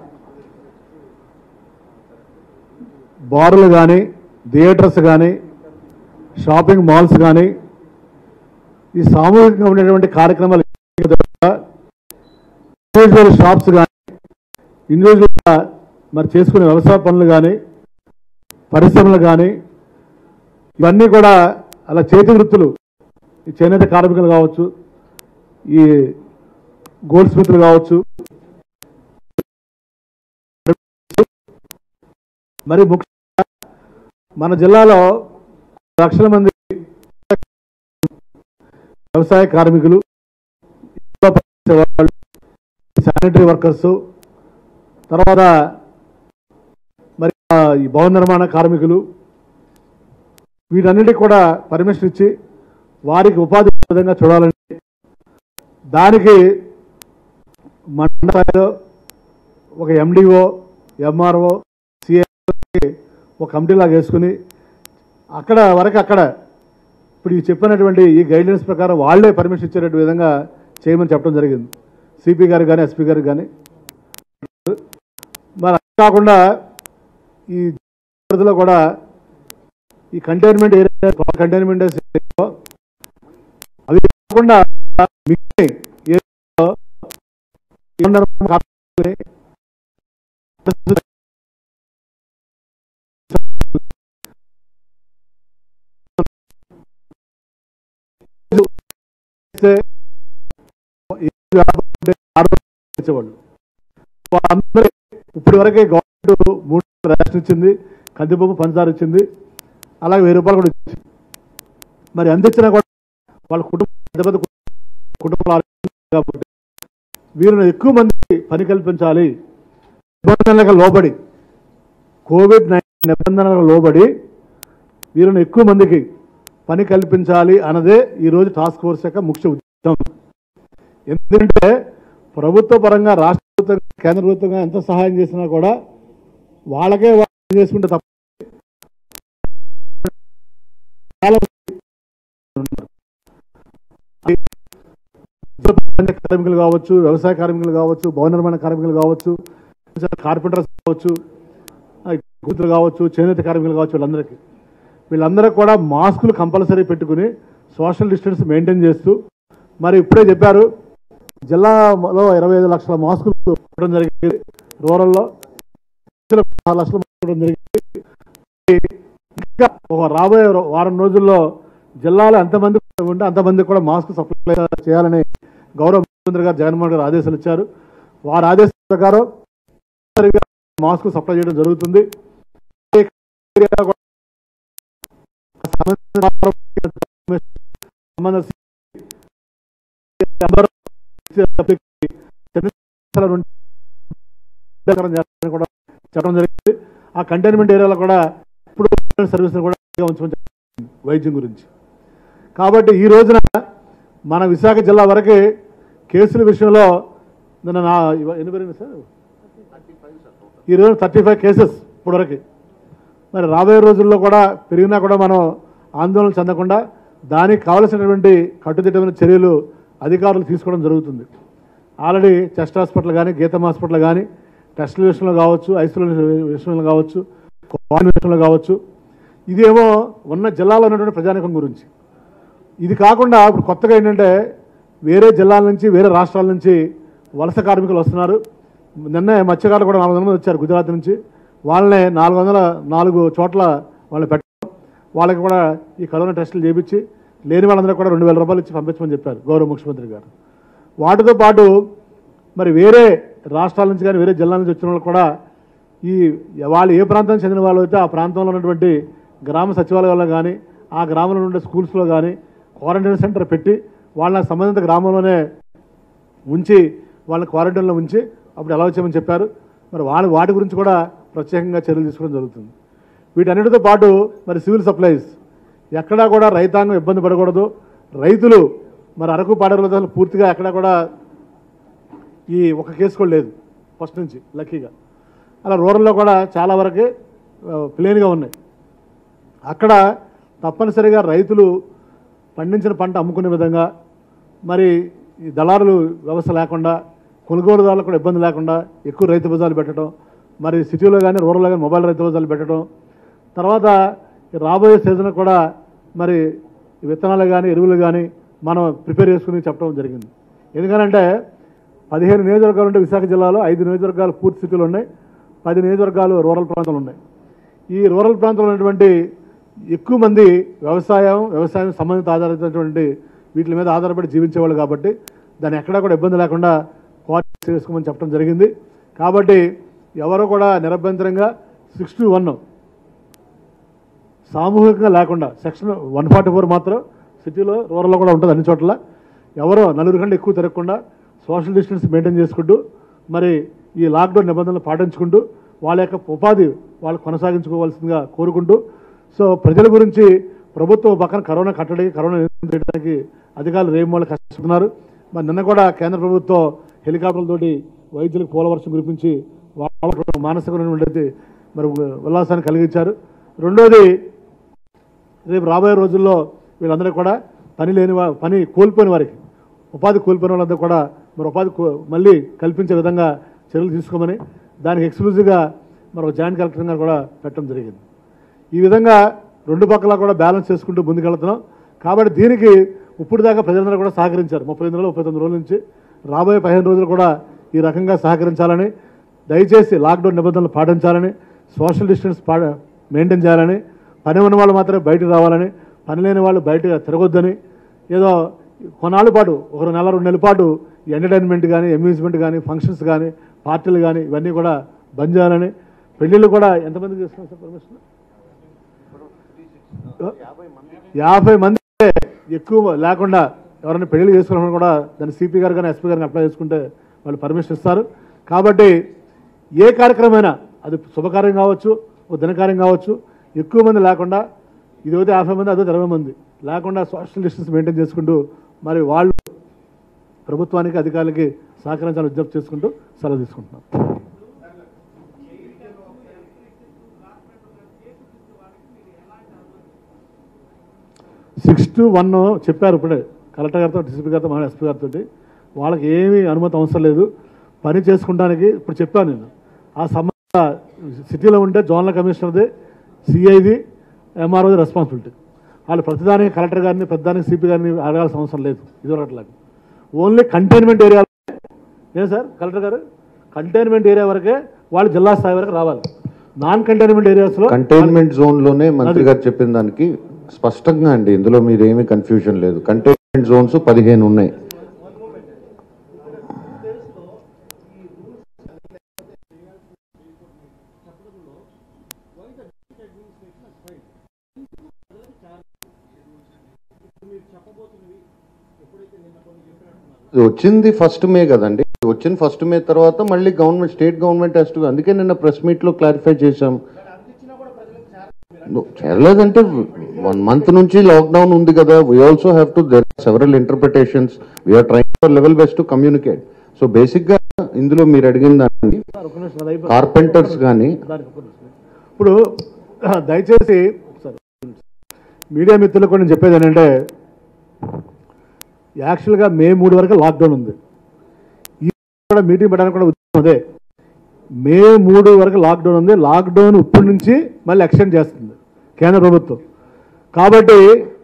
బార్లు కానీ థియేటర్స్ కానీ షాపింగ్ మాల్స్ కానీ ఈ సామూహికంగా ఉండేటువంటి కార్యక్రమాలు ఇండివిజువల్ షాప్స్ కానీ ఇండివిజువల్గా మరి చేసుకునే వ్యవసాయ పనులు కానీ పరిశ్రమలు కానీ ఇవన్నీ కూడా అలా చేతి వృత్తులు ఈ చేనేత కార్మికులు కావచ్చు ఈ గోల్డ్ స్మిత్లు కావచ్చు మరి ముఖ్యంగా మన జిల్లాలో లక్షల మంది వ్యవసాయ కార్మికులు ఇంట్లో పనిచేసే వాళ్ళు, శానిటరీ వర్కర్స్ తర్వాత మరి ఆ, ఈ భవన నిర్మాణ కార్మికులు వీటన్నిటికి కూడా పర్మిషన్ ఇచ్చి వారికి ఉపాధి విధంగా చూడాలని దానికి మండల స్థాయిలో ఒక ఎండిఓ ఎంఆర్ఓ సిఐ ఒక కమిటీ లాగా వేసుకుని అక్కడ వరకు అక్కడ ఇప్పుడు ఈ చెప్పినటువంటి ఈ గైడ్లైన్స్ ప్రకారం వాళ్ళే పర్మిషన్ ఇచ్చేటట్టు విధంగా చేయమని చెప్పడం జరిగింది సిపి గారు కానీ ఎస్పీ గారు కానీ మరి అది కాకుండా ఈ పరిధిలో కూడా ఈ కంటైన్మెంట్ ఏరియా కంటైన్మెంట్ ఏరియాలో అవి కాకుండా మిగిలిన ఏరియాలో ఏమన్నారు కాపాడుకొని చేస్తే ఏ వ్యాపారం ఉంటే ఆడవాళ్ళు చేసేవాళ్ళు వాళ్ళందరూ ఇప్పటి వరకే గవర్నమెంట్ మూడు రేషన్ ఇచ్చింది కందిపప్పు పంచదార ఇచ్చింది అలాగే వెయ్యి రూపాయలు కూడా ఇచ్చింది మరి అందించినా కూడా వాళ్ళ కుటుంబం పెద్ద పెద్ద కుటుంబాలు ఆలోచించాలి కాబట్టి వీరిని ఎక్కువ మంది పని కల్పించాలి నిబంధనలకు లోబడి కోవిడ్ నైన్టీన్ నిబంధనలకు లోబడి వీరిని ఎక్కువ మందికి పని కల్పించాలి అన్నదే ఈరోజు టాస్క్ ఫోర్స్ యొక్క ముఖ్య ఉద్దేశం ఎందుకంటే ప్రభుత్వ పరంగా రాష్ట్ర ప్రభుత్వం కేంద్ర ప్రభుత్వంగా ఎంత సహాయం చేసినా కూడా వాళ్ళకే వాళ్ళు చేసుకుంటే తప్ప చాలా మంది ఉన్నారు. ఉద్యోగ కార్మికులు కావచ్చు వ్యవసాయ కార్మికులు కావచ్చు భవన నిర్మాణ కార్మికులు కావచ్చు కార్పెంటర్స్ కావచ్చు ఆ, కూతురు కావచ్చు చేనేత కార్మికులు కావచ్చు వీళ్ళందరికీ వీళ్ళందరూ కూడా మాస్కులు కంపల్సరీ పెట్టుకుని సోషల్ డిస్టెన్స్ మెయింటైన్ చేస్తూ మరి ఇప్పుడే చెప్పారు జిల్లాలో ఇరవై ఐదు లక్షల మాస్కులు ఇవ్వడం జరిగింది రూరల్లో ఆరు లక్షల మాస్కులు ఇవ్వడం జరిగింది ఇంకా ఒక రాబోయే రో- వారం రోజుల్లో జిల్లాలో ఎంతమంది ఉంటే అంతమంది కూడా మాస్క్ సప్లై చేయాలని గౌరవ ముఖ్యమంత్రి గారు జగన్మోహన్ గారు ఆదేశాలు ఇచ్చారు వారి ఆదేశాల ప్రకారం సరిగా మాస్క్ సప్లై చేయడం జరుగుతుంది ఏ ఏరియా కూడా సంబంధించిన సంబంధించిన అందరూ చిన్న నుండి చేయాలని కూడా చెప్పడం జరిగింది ఆ కంటైన్మెంట్ ఏరియాలో కూడా ఇప్పుడు సర్వీస్ కూడా ఉంచమని చెప్పారు వైద్యం గురించి కాబట్టి ఈ రోజున మన విశాఖ జిల్లా వరకే కేసుల విషయంలో నిన్న నా ఇవ- ఎన్ని పెరిగింది సార్ ఈ రోజు థర్టీ ఫైవ్ కేసెస్ ఇప్పటివరకు మరి రాబోయే రోజుల్లో కూడా పెరిగినా కూడా మనం ఆందోళన చెందకుండా దానికి కావలసినటువంటి కట్టుదిట్టమైన చర్యలు అధికారులు తీసుకోవడం జరుగుతుంది ఆల్రెడీ చెస్ట్ హాస్పిటల్ కానీ గీతం హాస్పిటల్ కానీ టెస్టుల విషయంలో కావచ్చు ఐసోలేషన్ విషయంలో కావచ్చు క్వారంటైన్ విషయంలో కావచ్చు ఇదేమో ఉన్న జిల్లాలో ఉన్నటువంటి ప్రజానికం గురించి ఇది కాకుండా ఇప్పుడు కొత్తగా ఏంటంటే వేరే జిల్లాల నుంచి వేరే రాష్ట్రాల నుంచి వలస కార్మికులు వస్తున్నారు నిన్నే మత్స్యకారులు కూడా నాలుగు వందల మంది వచ్చారు గుజరాత్ నుంచి వాళ్ళని నాలుగు వందల నాలుగు చోట్ల వాళ్ళని పెట్టడం వాళ్ళకి కూడా ఈ కరోనా టెస్టులు చేయించి లేని వాళ్ళందరూ కూడా రెండు వేల రూపాయలు ఇచ్చి పంపించమని చెప్పారు గౌరవ ముఖ్యమంత్రి గారు వాటితో పాటు మరి వేరే రాష్ట్రాల నుంచి కానీ వేరే జిల్లాల నుంచి వచ్చిన వాళ్ళు కూడా ఈ వాళ్ళు ఏ ప్రాంతానికి చెందిన వాళ్ళు అయితే ఆ ప్రాంతంలో ఉన్నటువంటి గ్రామ సచివాలయాల్లో కానీ ఆ గ్రామంలో ఉండే స్కూల్స్లో కానీ క్వారంటైన్ సెంటర్ పెట్టి వాళ్ళ సంబంధిత గ్రామంలోనే ఉంచి వాళ్ళని క్వారంటైన్లో ఉంచి అప్పుడు ఎలా వచ్చామని చెప్పారు మరి వాళ్ళ వాటి గురించి కూడా ప్రత్యేకంగా చర్యలు తీసుకోవడం జరుగుతుంది వీటన్నిటితో పాటు మరి సివిల్ సప్లైస్ ఎక్కడా కూడా రైతాంగం ఇబ్బంది పడకూడదు రైతులు మరి అరకు పాడేరు పూర్తిగా ఎక్కడా కూడా ఈ ఒక కేసు కూడా లేదు ఫస్ట్ నుంచి లక్కీగా అలా రూరల్లో కూడా చాలా వరకే ప్లేన్గా ఉన్నాయి అక్కడ తప్పనిసరిగా రైతులు పండించిన పంట అమ్ముకునే విధంగా మరి ఈ దళారులు వ్యవస్థ లేకుండా కొనుగోలుదారులకు కూడా ఇబ్బంది లేకుండా ఎక్కువ రైతు బజార్లు పెట్టడం మరి సిటీలో కానీ రూరల్లో కానీ మొబైల్ రైతు బజార్లు పెట్టడం తర్వాత ఈ రాబోయే సీజన్ కూడా మరి ఈ విత్తనాలు కానీ ఎరువులు కానీ మనం ప్రిపేర్ చేసుకుని చెప్పడం జరిగింది ఎందుకనంటే పదిహేను నియోజకవర్గాలు ఉంటే విశాఖ జిల్లాలో ఐదు నియోజకవర్గాలు పూర్తి సిటీలు ఉన్నాయి పది నియోజకవర్గాలు రూరల్ ప్రాంతాలు ఉన్నాయి ఈ రూరల్ ప్రాంతంలో ఉన్నటువంటి ఎక్కువ మంది వ్యవసాయం వ్యవసాయం సంబంధిత ఆధారితమైనటువంటి వీటి మీద ఆధారపడి జీవించేవాళ్ళు కాబట్టి దాన్ని ఎక్కడా కూడా ఇబ్బంది లేకుండా క్వాలిటీ చేసుకోమని చెప్పడం జరిగింది కాబట్టి ఎవరు కూడా నిరభ్యంతరంగా సిక్స్ టు వన్ సామూహికంగా లేకుండా సెక్షన్ వన్ ఫార్టీ ఫోర్ మాత్రం సిటీలో రూరల్లో కూడా ఉంటుంది అన్ని చోట్ల ఎవరో నలుగురు కంటే ఎక్కువ తిరగకుండా సోషల్ డిస్టెన్స్ మెయింటైన్ చేసుకుంటూ మరి ఈ లాక్డౌన్ నిబంధనలు పాటించుకుంటూ వాళ్ళ యొక్క ఉపాధి వాళ్ళు కొనసాగించుకోవాల్సిందిగా కోరుకుంటూ సో ప్రజల గురించి ప్రభుత్వం పక్కన కరోనా కట్టడానికి కరోనా నియంత్రించడానికి అధికారులు రేపు వాళ్ళు కష్టపడుతున్నారు మరి నిన్న కూడా కేంద్ర ప్రభుత్వం హెలికాప్టర్లతోటి వైద్యులకు పూలవర్షం కురిపించి వాళ్ళ మానసికమైనటువంటి మరి ఉల్లాసాన్ని కలిగించారు రెండోది రేపు రాబోయే రోజుల్లో వీళ్ళందరూ కూడా పని లేని వా- పని కోల్పోయిన వారికి ఉపాధి కోల్పోయిన వాళ్ళందరూ కూడా మరి ఉపాధి కో- మళ్ళీ కల్పించే విధంగా చర్యలు తీసుకోమని దానికి ఎక్స్క్లూజివ్గా మరి ఒక జాయింట్ కలెక్టర్ గారు కూడా పెట్టడం జరిగింది ఈ విధంగా రెండు పక్కల కూడా బ్యాలెన్స్ చేసుకుంటూ ముందుకెళ్తున్నాం కాబట్టి దీనికి ఇప్పుడు దాకా ప్రజలందరూ కూడా సహకరించారు ముప్పై ఎనిమిది రోజులు ముప్పై తొమ్మిది రోజుల నుంచి రాబోయే పదిహేను రోజులు కూడా ఈ రకంగా సహకరించాలని దయచేసి లాక్డౌన్ నిబంధనలు పాటించాలని సోషల్ డిస్టెన్స్ పా మెయింటైన్ చేయాలని పని ఉన్న వాళ్ళు మాత్రమే బయటకు రావాలని పని లేని వాళ్ళు బయటకు తిరగొద్దని ఏదో కొన్నాళ్ళ పాటు ఒక నెల రెండు నెలల పాటు ఈ ఎంటర్టైన్మెంట్ కానీ అమ్యూజ్మెంట్ కానీ ఫంక్షన్స్ కానీ పార్టీలు కానీ ఇవన్నీ కూడా బంద్ చేయాలని పెళ్ళిళ్ళు కూడా ఎంతమంది చేస్తున్నాం సార్ పర్మిషన్ యాభై మంది ఎక్కువ లేకుండా ఎవరైనా పెళ్లి చేసుకోవాలని కూడా దాన్ని సిపి గారు కానీ ఎస్పీ గారిని అప్లై చేసుకుంటే వాళ్ళు పర్మిషన్ ఇస్తారు కాబట్టి ఏ కార్యక్రమమైనా అది శుభకార్యం కావచ్చు ఒక దినకార్యం కావచ్చు ఎక్కువ మంది లేకుండా ఇది అయితే యాభై మంది అదో ఇరవై మంది లేకుండా సోషల్ డిస్టెన్స్ మెయింటైన్ చేసుకుంటూ మరి వాళ్ళు ప్రభుత్వానికి అధికారులకి సహకరించాలని విజ్ఞప్తి చేసుకుంటూ సెలవు తీసుకుంటున్నాం సిక్స్ టు వన్ చెప్పారు ఇప్పుడే కలెక్టర్ గారితో డిసిపి గారితో మహా ఎస్పీ గారితో వాళ్ళకి ఏమీ అనుమతి అవసరం లేదు పని చేసుకుంటానికి ఇప్పుడు చెప్పాను నేను ఆ సంబంధ సిటీలో ఉంటే జోనల్ కమిషనర్ది సిఐది ఎంఆర్ఓది రెస్పాన్సిబిలిటీ వాళ్ళు ప్రతిదానికి కలెక్టర్ గారిని ప్రతిదానికి సిపి గారిని అడగాల్సిన అవసరం లేదు ఇదివరట్లాగా ఓన్లీ కంటైన్మెంట్ ఏరియా ఏం సార్ కలెక్టర్ గారు కంటైన్మెంట్ ఏరియా వరకే వాళ్ళు జిల్లా స్థాయి వరకు రావాలి నాన్ కంటైన్మెంట్ ఏరియాస్లో కంటైన్మెంట్ జోన్ లోనే మంత్రి గారు చెప్పిన దానికి స్పష్టంగా అండి ఇందులో మీరు ఏమీ కన్ఫ్యూజన్ లేదు కంటైన్మెంట్ జోన్స్ పదిహేను ఉన్నాయి ఇది వచ్చింది ఫస్ట్ మే కదండి వచ్చిన ఫస్ట్ మే తర్వాత మళ్ళీ గవర్నమెంట్ స్టేట్ గవర్నమెంట్ హెస్ట్ అందుకే నిన్న ప్రెస్ మీట్ లో క్లారిఫై చేశాం చేరలేదంటే వన్ మంత్ నుంచి లాక్డౌన్ ఉంది కదా we also have to there several interpretations we are trying for level best to communicate so basic గా ఇందులో మీరు అడిగిన దాన్ని ఒక నిమిషం అది అయిపోయింది. కార్పెంటర్స్ కానీ దానికి ఒక నిమిషం. ఇప్పుడు దయచేసి ఒకసారి మీడియా మిత్రులకు కూడా నేను చెప్పేది ఏంటంటే యాక్చువల్గా మే మూడు వరకు లాక్డౌన్ ఉంది ఈ కూడా మీటింగ్ పెట్టడానికి కూడా ఉద్దేశం అదే మే మూడు వరకు లాక్డౌన్ ఉంది లాక్డౌన్ ఇప్పటి నుంచి మళ్ళీ ఎక్స్టెండ్ చేస్తుంది కేంద్ర ప్రభుత్వం కాబట్టి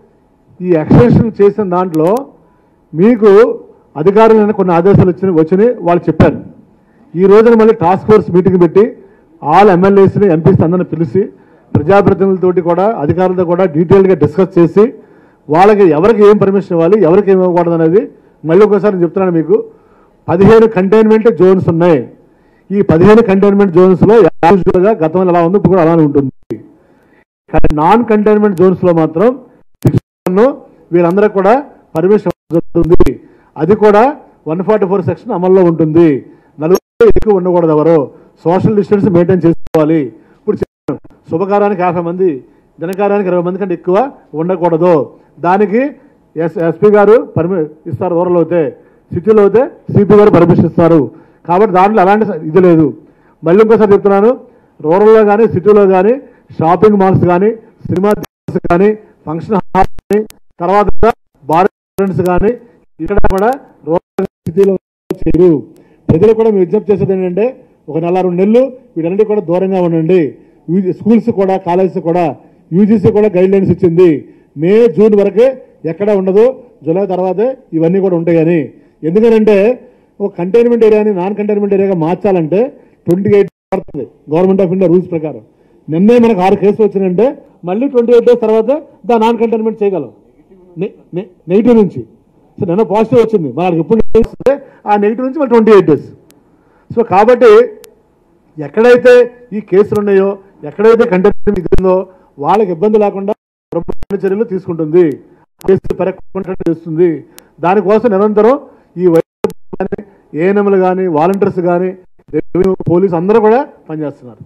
ఈ ఎక్స్టెన్షన్ చేసిన దాంట్లో మీకు అధికారులైన కొన్ని ఆదేశాలు వచ్చిన వచ్చినాయి వాళ్ళు చెప్పారు ఈ రోజున మళ్ళీ టాస్క్ ఫోర్స్ మీటింగ్ పెట్టి ఆల్ ఎమ్మెల్యేస్ని ఎంపీస్ అందరిని పిలిచి ప్రజాప్రతినిధులతోటి కూడా అధికారులతో కూడా డీటెయిల్గా డిస్కస్ చేసి వాళ్ళకి ఎవరికి ఏం పర్మిషన్ ఇవ్వాలి ఎవరికి ఏమి ఇవ్వకూడదు అనేది మళ్ళీ ఒకసారి నేను చెప్తున్నాను మీకు పదిహేను కంటైన్మెంట్ జోన్స్ ఉన్నాయి ఈ పదిహేను కంటైన్మెంట్ జోన్స్లో యాజువల్గా గతంలో ఎలా ఉంది ఇప్పుడు కూడా అలానే ఉంటుంది కానీ నాన్ కంటైన్మెంట్ జోన్స్లో మాత్రం శిక్షణ వీళ్ళందరూ కూడా పర్మిషన్ జరుగుతుంది అది కూడా వన్ ఫార్టీ ఫోర్ సెక్షన్ అమల్లో ఉంటుంది నలుగురు ఎక్కువ ఉండకూడదు ఎవరు సోషల్ డిస్టెన్స్ మెయింటైన్ చేసుకోవాలి ఇప్పుడు చెప్పాను శుభకారానికి యాభై మంది దినకారానికి ఇరవై మంది కంటే ఎక్కువ ఉండకూడదు దానికి ఎస్ ఎస్పీ గారు పర్మి ఇస్తారు రూరల్ అయితే సిటీలో అయితే సిపి గారు పర్మిషన్ ఇస్తారు కాబట్టి దాంట్లో ఎలాంటి స- ఇది లేదు మళ్ళీ ఇంకోసారి చెప్తున్నాను రూరల్లో కానీ సిటీలో కానీ షాపింగ్ మాల్స్ కానీ సినిమా థియేటర్స్ కానీ ఫంక్షన్ హాల్స్ కానీ తర్వాత బార్ రెస్టారెంట్స్ కానీ ఇక్కడ కూడా రూరల్ సిటీలో చేయరు ప్రజలు కూడా మేము విజ్ఞప్తి చేసేది ఏంటంటే ఒక నెల రెండు నెలలు వీటన్నిటి కూడా దూరంగా ఉండండి యూ- స్కూల్స్ కూడా కాలేజెస్ కూడా యూజీసీ కూడా గైడ్ లైన్స్ ఇచ్చింది మే జూన్ వరకే ఎక్కడ ఉండదు జూలై తర్వాతే ఇవన్నీ కూడా ఉంటాయని ఎందుకనంటే ఒక కంటైన్మెంట్ ఏరియాని నాన్ కంటైన్మెంట్ ఏరియాగా మార్చాలంటే ట్వంటీ ఎయిట్ పడుతుంది గవర్నమెంట్ ఆఫ్ ఇండియా రూల్స్ ప్రకారం నిన్నే మనకు ఆరు కేసులు వచ్చినాయంటే మళ్ళీ ట్వంటీ ఎయిట్ డేస్ తర్వాత దా నాన్ కంటైన్మెంట్ చేయగలం నెగిటివ్ నుంచి సో నిన్న పాజిటివ్ వచ్చింది మనకి ఎప్పుడు negative వస్తే ఆ నెగిటివ్ నుంచి మళ్ళీ ట్వంటీ ఎయిట్ డేస్ సో కాబట్టి ఎక్కడైతే ఈ కేసులు ఉన్నాయో ఎక్కడైతే కంటెంట్ ఇది ఉందో వాళ్ళకి ఇబ్బంది లేకుండా ప్రభుత్వ చర్యలు తీసుకుంటుంది కేసులు పెరగకుండా చేస్తుంది దానికోసం నిరంతరం ఈ వైద్యులు కానీ ఏఎన్ఎంలు కానీ వాలంటీర్స్ కానీ రెవెన్యూ పోలీసు అందరూ కూడా పనిచేస్తున్నారు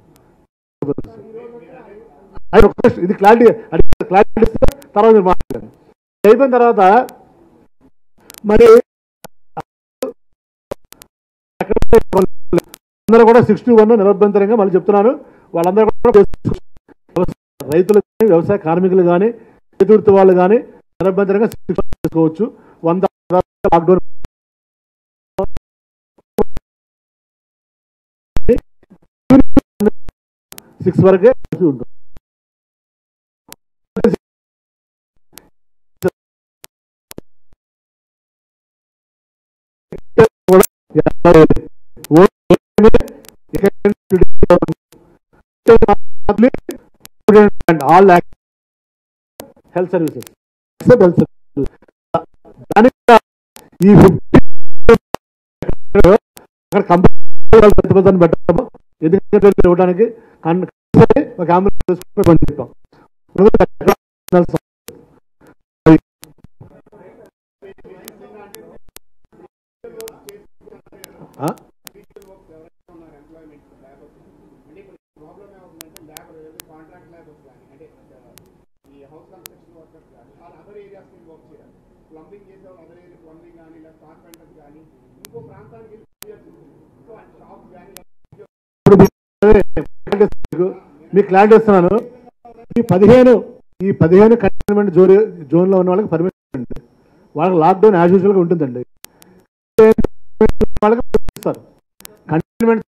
అది ఒక question. ఇది క్లారిటీ క్లారిటీ ఇస్తే తర్వాత మీరు మాట్లాడండి అయిపోయిన తర్వాత మరి అందరూ కూడా సిక్స్టీ వన్ నిరభ్యంతరంగా మళ్ళీ చెప్తున్నాను వాళ్ళందరూ కూడా వ్యవసాయ- రైతులు కానీ వ్యవసాయ కార్మికులు కానీ చేతివృత్తి వాళ్ళు కానీ నిరభ్యంతరంగా చేసుకోవచ్చు వంద లాక్డౌన్ సిక్స్ వరకే ఉంటుంది all health services health services దానికి కూడా ఈ ఫిఫ్టీ అక్కడ కంపెనీ పెద్ద పెద్ద పెట్టాము ఎందుకంటే ఇవ్వడానికి కన్- కంపల్సరీ ఒక అంబులెన్స్ తీసుకొని పని చెప్పాం ఆ? ఉన్నారు ఎంప్లాయ్మెంట్ లేబర్స్ అంటే ఇప్పుడు ప్రాబ్లం ఏమవుతుందంటే లేబర్ కాంట్రాక్ట్ లేబర్స్ కానీ అంటే ఈ హౌస్ కన్స్ట్రక్షన్ వర్కర్స్ కానీ వాళ్ళ అదర్ ఏరియాస్ కి వర్క్ చేయాలి ప్లంబింగ్ చేసే వాళ్ళు అదర్ ఏరియా ప్లంబింగ్ కానీ లేదా కార్పెంటర్స్ కానీ ఇంకో ప్రాంతానికి వెళ్ళి చేయాల్సి ఉంటుంది సో ఆ షాప్స్ కానీ ఇప్పుడు మీకు మీకు క్లారిటీ ఇస్తున్నాను ఈ పదిహేను ఈ పదిహేను కంటైన్మెంట్ జోన్ జోన్లో ఉన్న వాళ్ళకి పర్మిషన్ ఉంది వాళ్ళకి లాక్డౌన్ యాజ్ యూజువల్గా ఉంటుందండి వాళ్ళకి ఇస్తారు కంటైన్మెంట్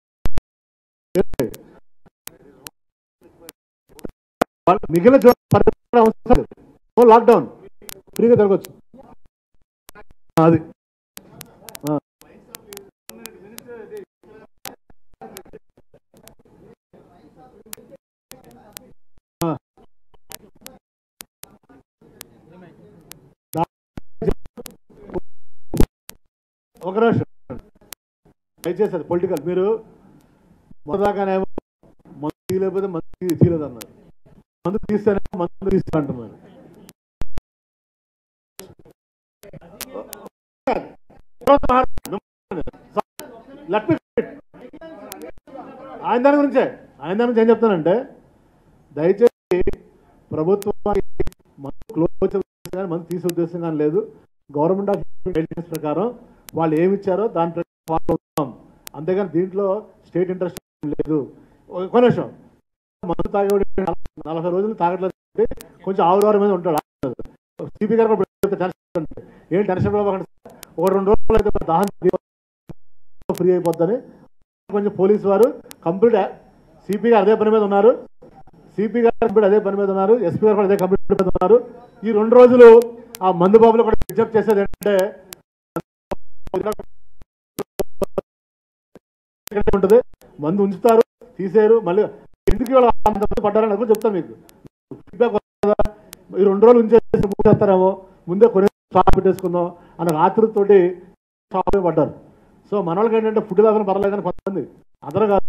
వాళ్ళు మిగిలిన జోన్ పర్మిషన్ అవసరం లేదు. ఓ లాక్డౌన్ ఫ్రీగా తిరగచ్చు అది ఆ. ఒక నిమిషం దయచేసి అది పొలిటికల్ మీరు మొదదాకానేమో మందు తీయలేకపోతే మందు తీ- తీయలేదు అన్నారు మందు తీస్తేనేమో మందు తీస్తా అంటున్నారు Let me finish. ఆయన దాని గురించే ఆయన దాని గురించి ఏం చెప్తానంటే దయచేసి ప్రభుత్వానికి మందు క్లోజ్ కానీ మందు తీసే ఉద్దేశం కానీ లేదు గవర్నమెంట్ ఆఫ్ గైడ్లైన్స్ ప్రకారం వాళ్ళు ఏమి ఇచ్చారో దాని ప్రకారం ఫాలో అవుతాం అంతేగాని దీంట్లో స్టేట్ ఇంట్రెస్ట్ లేదు ఒక నిమిషం మందు తాగేవాడు నలభై రోజులు తాగట్లేదు అంటే కొంచెం ఆవురారు మీద ఉంటాడు సిపి గారు కూడా చెప్తే టెన్షన్ ఉంది. ఏం టెన్షన్ పడకండి ఒక రెండు రోజులు అయితే దాహం ఫ్రీ అయిపోద్దని కొంచెం పోలీస్ వారు కంప్లీట్ సిపి గారు అదే పని మీద ఉన్నారు సిపి గారు కంప్లీట్ అదే పని మీద ఉన్నారు ఎస్పీ గారు కూడా అదే కంప్లీట్ మీద ఉన్నారు ఈ రెండు రోజులు ఆ మందు బాబులు కూడా విజ్ఞప్తి చేసేది ఏంటంటే ఇక్కడే ఉంటుంది మందు ఉంచుతారు తీసేరు మళ్ళీ ఎందుకు ఇవాళ అంతమంది పడ్డారని అది కూడా చెప్తాను మీకు ఫీడ్బ్యాక్ వస్తుందా ఈ రెండు రోజులు ఉంచేసి మూసేస్తారేమో ముందే కొన్ని స్టాప్ పెట్టేసుకుందాం అన్న ఆతృతోటి స్టాప్ పడ్డారు సో మన వాళ్ళకి ఏంటంటే ఫుడ్ లేకుండా పర్లేదు కానీ కొంతమంది అందరూ కాదు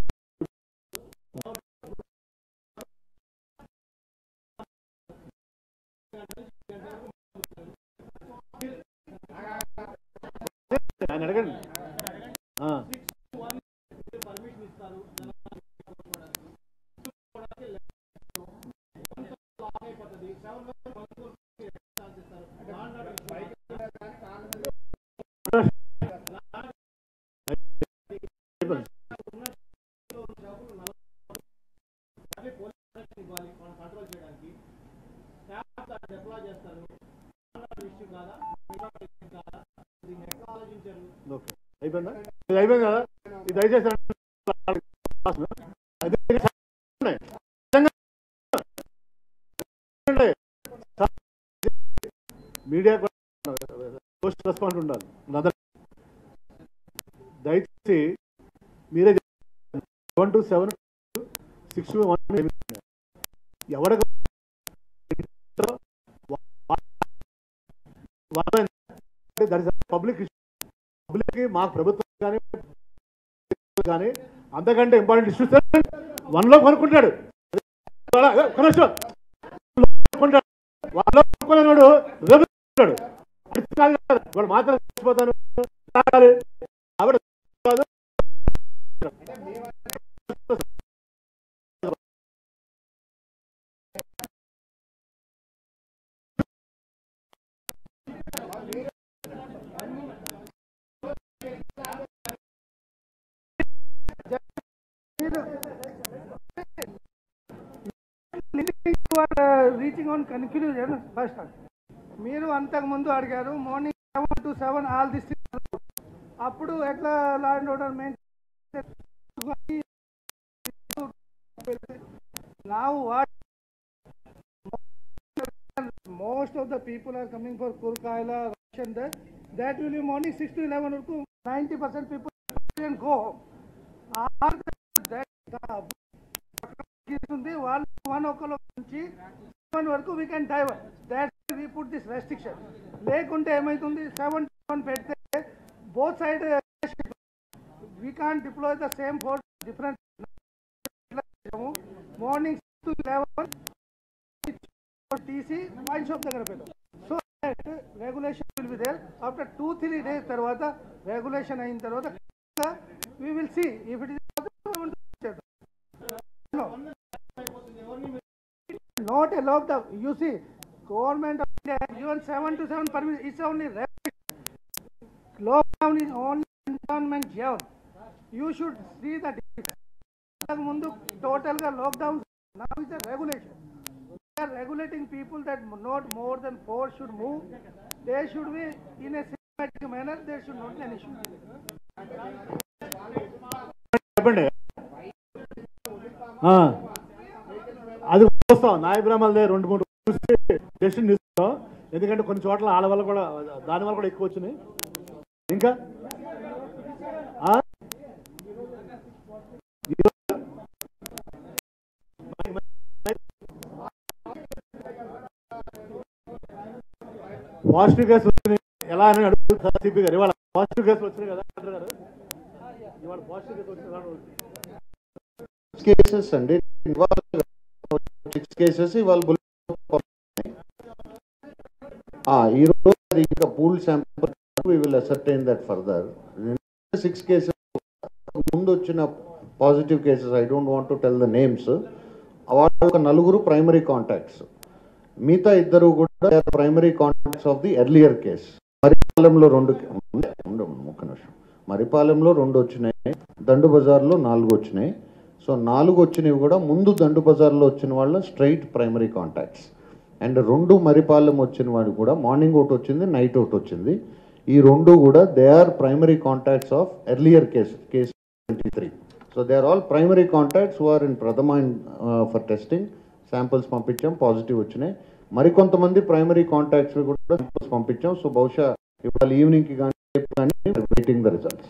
ఆయన అడగండి ఆ. ఓకే. అయిపోయిందా ఇది అయిపోయింది కదా ఇది దయచేసి అదే ఉన్నాయి. నిజంగా ఉన్నాయి. మీడియా పోస్ట్ రెస్పాన్స్ ఉండాలి నదర్ దయచేసి మీరే one two seven six one ఎవరికి పబ్లిక్ పబ్లిక్ మాకు ప్రభుత్వం కానీ కానీ అంతకంటే ఇంపార్టెంట్ ఇష్యూస్ వన్ లో కొనుక్కుంటాడు ఒక్క నిమిషం. కొనుక్కుంటాడు వాళ్ళు కొనుక్కున్నాడు రేపు కొనుక్కుంటాడు. అది కాదు కదా. వాడు మాత్రం చచ్చిపోతాను తాగాలి. ఆవిడ కాదు. రీచింగ్ ఆన్ కన్క్లూజన్ ఫస్ట్ మీరు అంతకు ముందు అడిగారు morning seven to seven all this అప్పుడు ఎట్లా law and order maintain now what most of the people are coming for Kurkaila, Russian, that, that will be morning 6 to 11 వరకు 90% people can go home. Or that ఉంది వాళ్ళు వన్ ఓ క్లాక్ నుంచి సెవెన్ వరకు we can divert that we put this restriction లేకుంటే ఏమవుతుంది సెవెన్ సెవెన్ పెడితే both side we can deploy the same four different morning to eleven తీసి వైన్ షాప్ దగ్గర పెట్టాం so that regulation will be there after two three days తర్వాత రెగ్యులేషన్ అయిన తర్వాత we will see if it is not a lockdown. You see, government of India has given seven to seven permission. It's only lockdown is only environment zone. You should see the difference. అంతకు ముందు టోటల్ గా lockdown now is regulation are regulating people that not more than four should move they should be in a systematic manner they should not an issue చెప్పండి ఆ, అది వస్తాం నాయ బ్రాహ్మణులదే రెండు మూడు చూసి డెసిషన్ ఇస్తాం ఎందుకంటే కొన్ని చోట్ల ఆడవాళ్ళు కూడా దాని వల్ల కూడా ఎక్కువ వచ్చినాయి ఇంకా ఆ? పాజిటివ్ కేసు వచ్చినాయి ఎలా అని అడుగుతారు సిపి గారు ఇవాళ పాజిటివ్ కేసులు వచ్చినాయి కదా డాక్టర్ గారు ఇవాళ పాజిటివ్ కేసు వచ్చింది ఎలా అడుగుతున్నారు? కేసెస్ అండి సిక్స్ కేసెస్ ఇవాళ బుల్- ఆ, ఈ రోజు అది ఇంకా pool sample will ascertain that further six cases ముందు వచ్చిన positive cases I don't want to tell the names వాళ్ళు ఒక నలుగురు ప్రైమరీ కాంటాక్ట్స్ మిగతా ఇద్దరు కూడా primary contacts of the earlier case మరిపాలెంలో రెండు ఉండే- ఉండే ఒక్క నిమిషం మరిపాలెంలో రెండు వచ్చినాయి దండు బజార్లో నాలుగు వచ్చినాయి సో నాలుగు వచ్చినవి కూడా ముందు దండు బజార్లో వచ్చిన వాళ్ళ స్ట్రైట్ ప్రైమరీ కాంటాక్ట్స్ అండ్ రెండు మరిపాలెం వచ్చిన వాడు కూడా మార్నింగ్ ఒకటి వచ్చింది నైట్ ఒకటి వచ్చింది ఈ రెండు కూడా they are primary contacts of earlier case case twenty three so they are all primary contacts who are in ప్రథమ ఫర్ టెస్టింగ్ శాంపిల్స్ పంపించాం పాజిటివ్ వచ్చినాయి మరికొంతమంది ప్రైమరీ కాంటాక్ట్స్ కూడా samples పంపించాం సో బహుశా ఇవాళ ఈవినింగ్కి కానీ రేపు కానీ waiting the results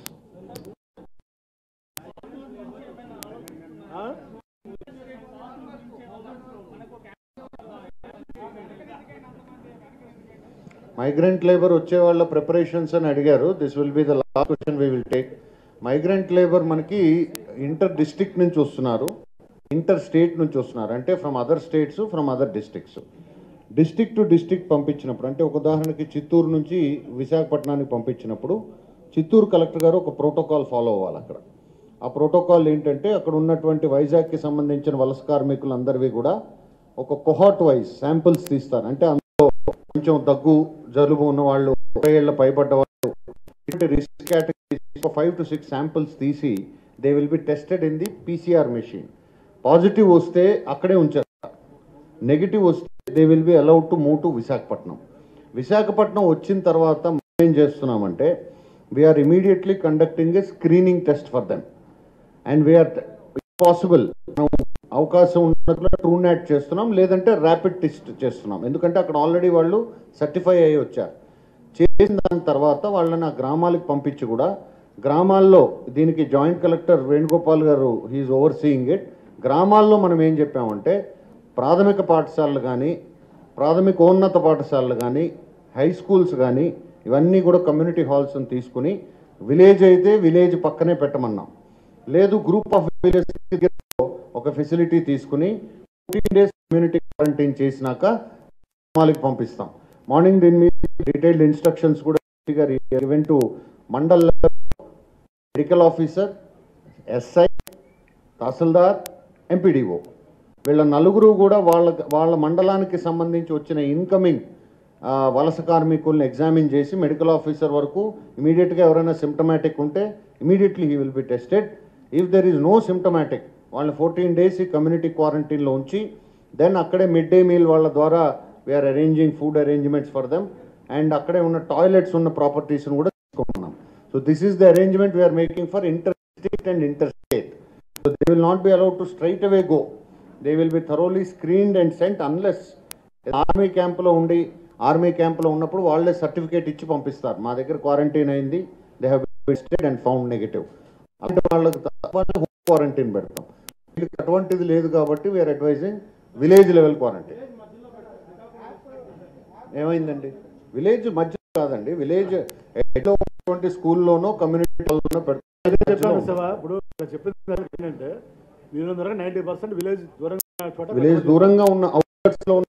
migrant labour వచ్చే వాళ్ళ ప్రిపరేషన్స్ అని అడిగారు this will be the last question we will take migrant labour మనకి ఇంటర్ డిస్ట్రిక్ట్ నుంచి వస్తున్నారు ఇంటర్ స్టేట్ నుంచి వస్తున్నారు అంటే from other states from other districts district to district పంపించినప్పుడు అంటే ఒక ఉదాహరణకి చిత్తూరు నుంచి విశాఖపట్నానికి పంపించినప్పుడు చిత్తూరు కలెక్టర్ గారు ఒక ప్రోటోకాల్ ఫాలో అవ్వాలి అక్కడ ఆ ప్రోటోకాల్ ఏంటంటే అక్కడ ఉన్నటువంటి వైజాగ్కి సంబంధించిన వలస కార్మికులందరివి కూడా ఒక కొహాట్ వైజ్ శాంపిల్స్ తీస్తారు అంటే అందులో కొంచెం దగ్గు జలుబు ఉన్న వాళ్ళు ముప్పై ఏళ్ళ పైబడ్డ వాళ్ళు ఇటువంటి risk categories five to six samples తీసి they will be tested in the PCR machine positive వస్తే అక్కడే ఉంచారు నెగిటివ్ వస్తే they will be allowed to move to Visakhapatnam Visakhapatnam వచ్చిన తర్వాత మనం ఏం చేస్తున్నామంటే we are immediately conducting a screening test for them and we are possible మనం అవకాశం ఉన్నట్లు ట్రూ నాట్ చేస్తున్నాం లేదంటే ర్యాపిడ్ టెస్ట్ చేస్తున్నాం ఎందుకంటే అక్కడ ఆల్రెడీ వాళ్ళు సర్టిఫై అయ్యి వచ్చారు చేసిన దాని తర్వాత వాళ్ళని ఆ గ్రామాలకు పంపించి కూడా గ్రామాల్లో దీనికి జాయింట్ కలెక్టర్ వేణుగోపాల్ గారు హీఈస్ ఓవర్ సీయింగ్ ఇట్ గ్రామాల్లో మనం ఏం చెప్పామంటే ప్రాథమిక పాఠశాలలు కానీ ప్రాథమికోన్నత పాఠశాలలు కానీ హై స్కూల్స్ కానీ ఇవన్నీ కూడా కమ్యూనిటీ హాల్స్ని తీసుకుని విలేజ్ అయితే విలేజ్ పక్కనే పెట్టమన్నాం లేదు గ్రూప్ ఆఫ్ విలేజ్ ఒక ఫెసిలిటీ తీసుకుని ఫిఫ్టీన్ డేస్ కమ్యూనిటీ క్వారంటైన్ చేసినాక గ్రామాలకు పంపిస్తాం మార్నింగ్ దీని మీద డీటెయిల్డ్ ఇన్స్ట్రక్షన్స్ కూడా even to mandal medical officer SI tahsildar MPDO వీళ్ళ నలుగురు కూడా వాళ్ళ వాళ్ళ మండలానికి సంబంధించి వచ్చిన ఇన్కమింగ్ ఆ, వలస కార్మికుల్ని ఎగ్జామిన్ చేసి మెడికల్ ఆఫీసర్ వరకు ఇమీడియట్గా ఎవరైనా సిమ్టమాటిక్ ఉంటే immediately he will be tested if there is no symptomatic వాళ్ళని ఫోర్టీన్ డేస్ ఈ కమ్యూనిటీ క్వారంటైన్లో ఉంచి దెన్ అక్కడే మిడ్ డే మీల్ వాళ్ళ ద్వారా we are arranging food arrangements for them and అక్కడే ఉన్న టాయిలెట్స్ ఉన్న ప్రాపర్టీస్ని కూడా తీసుకుంటున్నాం so this is the arrangement we are making for inter state and inter state so they will not be allowed to straight away go they will be thoroughly screened and sent unless army క్యాంప్లో ఉండి ఆర్మీ క్యాంప్లో ఉన్నప్పుడు వాళ్ళే సర్టిఫికేట్ ఇచ్చి పంపిస్తారు మా దగ్గర క్వారంటైన్ అయింది they have tested and found negative అలాంటి వాళ్ళకి తప్పని హోమ్ క్వారంటైన్ పెడతాం వీళ్ళకి అటువంటిది లేదు కాబట్టి we are advising village level quarantine ఏమైందండి విలేజ్ మధ్య కాదండి విలేజ్ ఎట్లో ఉన్నటువంటి స్కూల్లోనో కమ్యూనిటీ హాల్లోనో అదే చెప్పాను పెడతాం శివ ఇప్పుడు ఇక్కడ చెప్పింది ఏంటంటే వీళ్ళందరూ నైంటీ పర్సెంట్ విలేజ్ దూరంగా చోట విలేజ్ దూరంగా ఉన్న అవుట్స్కట్స్ లో ఉన్న